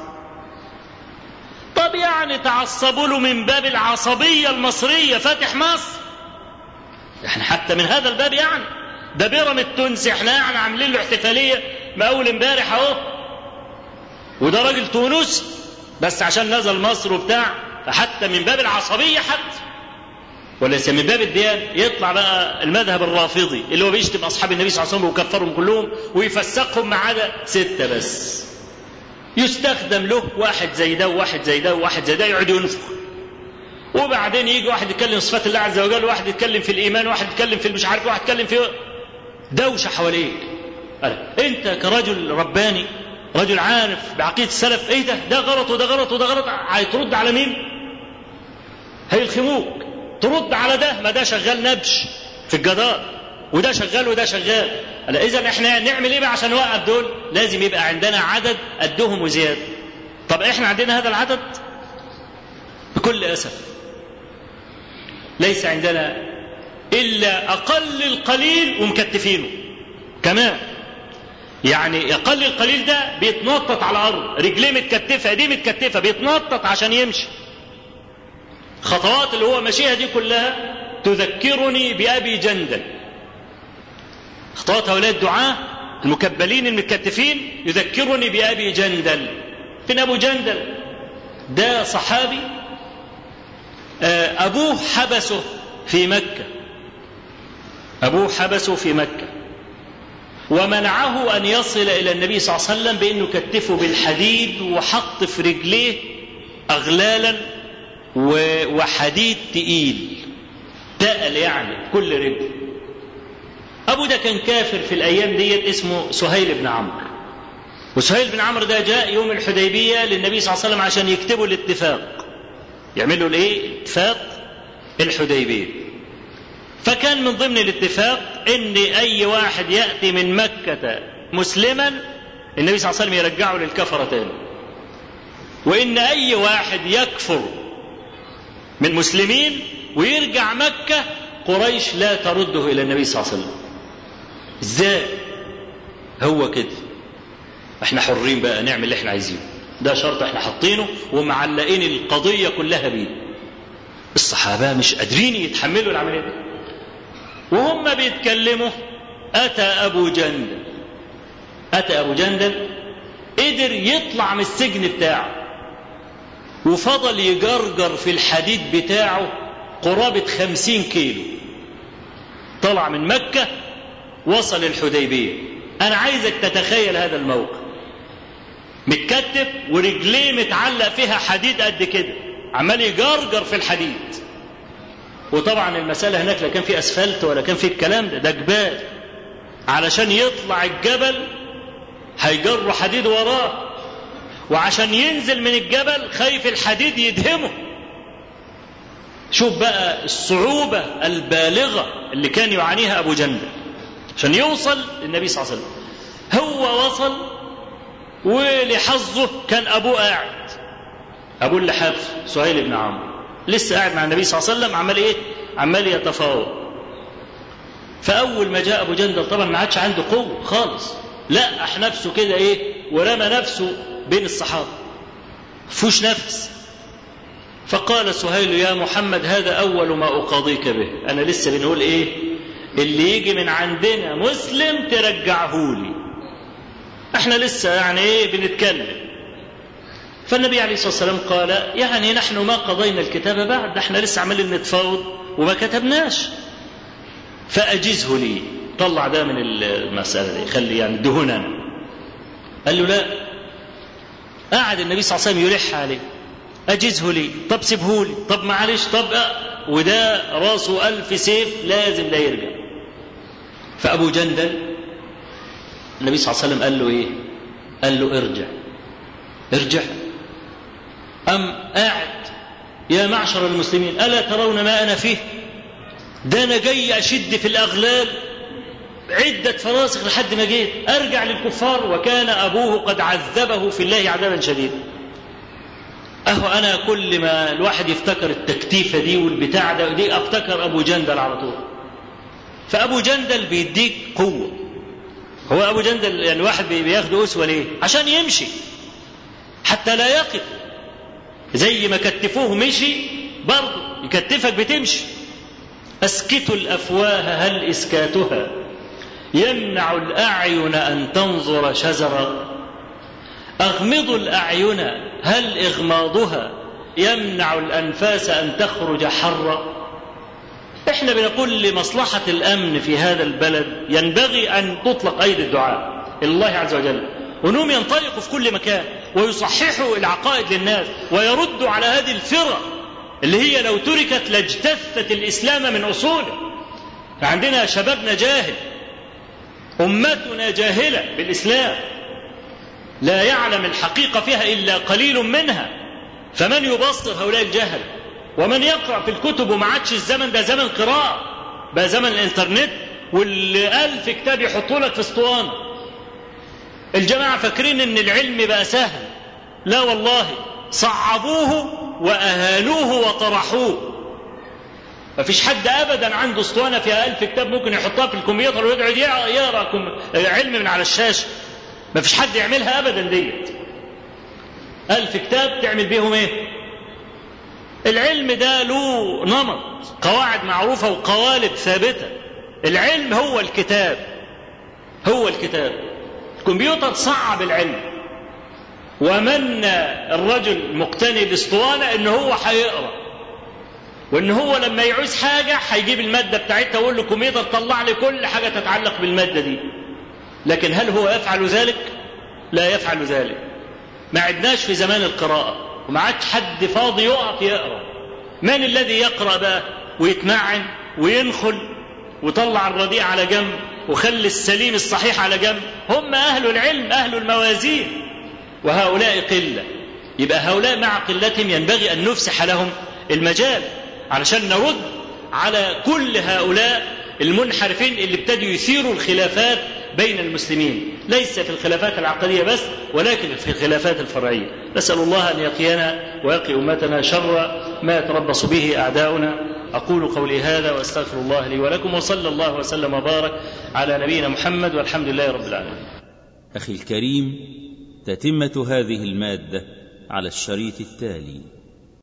[SPEAKER 4] طب يعني تعصبوا له من باب العصبية المصرية فاتح مصر احنا حتى من هذا الباب يعني ده بيرم التونسي احنا يعني عاملين له احتفالية مقاول امبارح اهو وده راجل تونسي بس عشان نزل مصر وبتاع فحتى من باب العصبية حتى وليس من باب الديانة يطلع بقى المذهب الرافضي اللي هو بيشتم أصحاب النبي صلى الله عليه وسلم ويكفرهم كلهم ويفسقهم ما عدا ستة بس يستخدم له واحد زي ده وواحد زي ده وواحد زي ده يقعد ينفخ وبعدين يجي واحد يتكلم صفات الله عز وجل وواحد يتكلم في الإيمان وواحد يتكلم في مش عارف واحد يتكلم في دوشة حواليك أنت كرجل رباني رجل عارف بعقيدة السلف ايه ده ده غلط وده غلط وده غلط هترد على مين هيلخموك ترد على ده ما ده شغال نبش في الجدار وده شغال وده شغال اذا احنا نعمل ايه بقى عشان نوقف دول لازم يبقى عندنا عدد قدهم وزياده طب احنا عندنا هذا العدد بكل اسف ليس عندنا الا اقل القليل ومكتفينه كمان يعني اقل القليل ده بيتنطط على الارض رجليه متكتفه ايديه متكتفه بيتنطط عشان يمشي خطوات اللي هو ماشيها دي كلها تذكرني بأبي جندل خطوات هؤلاء الدعاة المكبلين المتكتفين يذكرني بأبي جندل فين أبو جندل ده صحابي أبوه حبسه في مكة أبوه حبسه في مكة ومنعه أن يصل إلى النبي صلى الله عليه وسلم بأنه كتفه بالحديد وحط في رجليه أغلالا وحديد تقيل تقل يعني كل رجل أبو ده كان كافر في الأيام ديت اسمه سهيل بن عمرو وسهيل بن عمرو ده جاء يوم الحديبية للنبي صلى الله عليه وسلم عشان يكتبوا الاتفاق يعملوا الايه اتفاق الحديبية فكان من ضمن الاتفاق ان اي واحد يأتي من مكة مسلما النبي صلى الله عليه وسلم يرجعه للكفرة تاني وان اي واحد يكفر من مسلمين ويرجع مكة قريش لا ترده إلى النبي صلى الله عليه وسلم ازاي هو كده احنا حرين بقى نعمل اللي احنا عايزينه ده شرط احنا حاطينه ومعلقين القضية كلها بيه الصحابة مش قادرين يتحملوا العملية دي وهم بيتكلموا أتى أبو جندل أتى أبو جندل قدر يطلع من السجن بتاعه وفضل يجرجر في الحديد بتاعه قرابة خمسين كيلو طلع من مكة وصل الحديبية أنا عايزك تتخيل هذا الموقف متكتف ورجليه متعلق فيها حديد قد كده عمال يجرجر في الحديد وطبعا المسألة هناك لا كان في أسفلت ولا كان في الكلام ده ده جبال علشان يطلع الجبل هيجروا حديد وراه وعشان ينزل من الجبل خايف الحديد يدهمه شوف بقى الصعوبة البالغة اللي كان يعانيها أبو جندل عشان يوصل للنبي صلى الله عليه وسلم هو وصل ولحظه كان أبوه قاعد أبوه اللي حبس سهيل بن عمرو لسه قاعد مع النبي صلى الله عليه وسلم عمال إيه عمال يتفاوض فأول ما جاء أبو جندل طبعا ما عادش عنده قوة خالص لقح نفسه كده إيه ورمى نفسه بين الصحابة فوش نفس فقال سهيل يا محمد هذا أول ما أقاضيك به أنا لسه بنقول إيه اللي يجي من عندنا مسلم ترجعه لي احنا لسه يعني ايه بنتكلم فالنبي عليه الصلاة والسلام قال يعني نحن ما قضينا الكتاب بعد احنا لسه عمالين نتفاوض وما كتبناش فأجزه لي طلع ده من المسألة دي خلي يعني دهون أنا قال له لا قعد النبي صلى الله عليه وسلم يلح عليه أجزه لي طب سيبه لي طب معلش طب أه. وده راسه ألف سيف لازم لا يرجع فأبو جندل النبي صلى الله عليه وسلم قال له إيه قال له ارجع ارجع أم قاعد يا معشر المسلمين ألا ترون ما أنا فيه ده أنا جاي أشد في الأغلال عدة فراسخ لحد ما جيت أرجع للكفار وكان أبوه قد عذبه في الله عذابا شديدا أهو أنا كل ما الواحد يفتكر التكتيفة دي والبتاع ده دي أفتكر أبو جندل على طول فأبو جندل بيديك قوة هو أبو جندل يعني الواحد بياخده أسوة ليه عشان يمشي حتى لا يقف زي ما كتفوه مشي برضه يكتفك بتمشي أسكتوا الأفواه هل إسكاتها يمنع الأعين أن تنظر شزرا أغمضوا الأعين هل إغماضها يمنع الأنفاس أن تخرج حرا احنا بنقول لمصلحة الأمن في هذا البلد ينبغي أن تطلق أيدي الدعاء إلى الله عز وجل ونهم ينطلقوا في كل مكان ويصححوا العقائد للناس ويردوا على هذه الفرق اللي هي لو تركت لاجتثت الإسلام من أصوله فعندنا شبابنا جاهل أمتنا جاهلة بالإسلام لا يعلم الحقيقة فيها إلا قليل منها فمن يبصر هؤلاء الجهل ومن يقرأ في الكتب وما عادش الزمن ده زمن قراءة بقى زمن الإنترنت واللي ألف كتاب يحطوا لك في اسطوانة الجماعة فاكرين إن العلم بقى سهل لا والله صعبوه وأهالوه وطرحوه مفيش حد ابدا عنده اسطوانه فيها ألف كتاب ممكن يحطها في الكمبيوتر ويقعد يقرا علم من على الشاشه مفيش حد يعملها ابدا ديت ألف كتاب تعمل بيهم ايه العلم ده له نمط قواعد معروفه وقوالب ثابته العلم هو الكتاب هو الكتاب الكمبيوتر صعب العلم ومن الرجل مقتني باسطوانه ان هو هيقرا وان هو لما يعوز حاجه هيجيب الماده بتاعتها ويقول له كمبيوتر طلع لي كل حاجه تتعلق بالماده دي لكن هل هو يفعل ذلك لا يفعل ذلك ما عدناش في زمان القراءه وما عادش حد فاضي يقف يقرا من الذي يقرا بقى ويتمعن وينخل وطلع الرديء على جنب وخلي السليم الصحيح على جنب هم اهل العلم اهل الموازين وهؤلاء قله يبقى هؤلاء مع قلتهم ينبغي ان نفسح لهم المجال علشان نرد على كل هؤلاء المنحرفين اللي ابتدوا يثيروا الخلافات بين المسلمين ليس في الخلافات العقدية بس ولكن في الخلافات الفرعية نسأل الله أن يقينا ويقي أمتنا شر ما يتربص به أعداؤنا أقول قولي هذا وأستغفر الله لي ولكم وصلى الله وسلم وبارك على نبينا محمد والحمد لله رب العالمين
[SPEAKER 1] أخي الكريم تتمة هذه المادة على الشريط التالي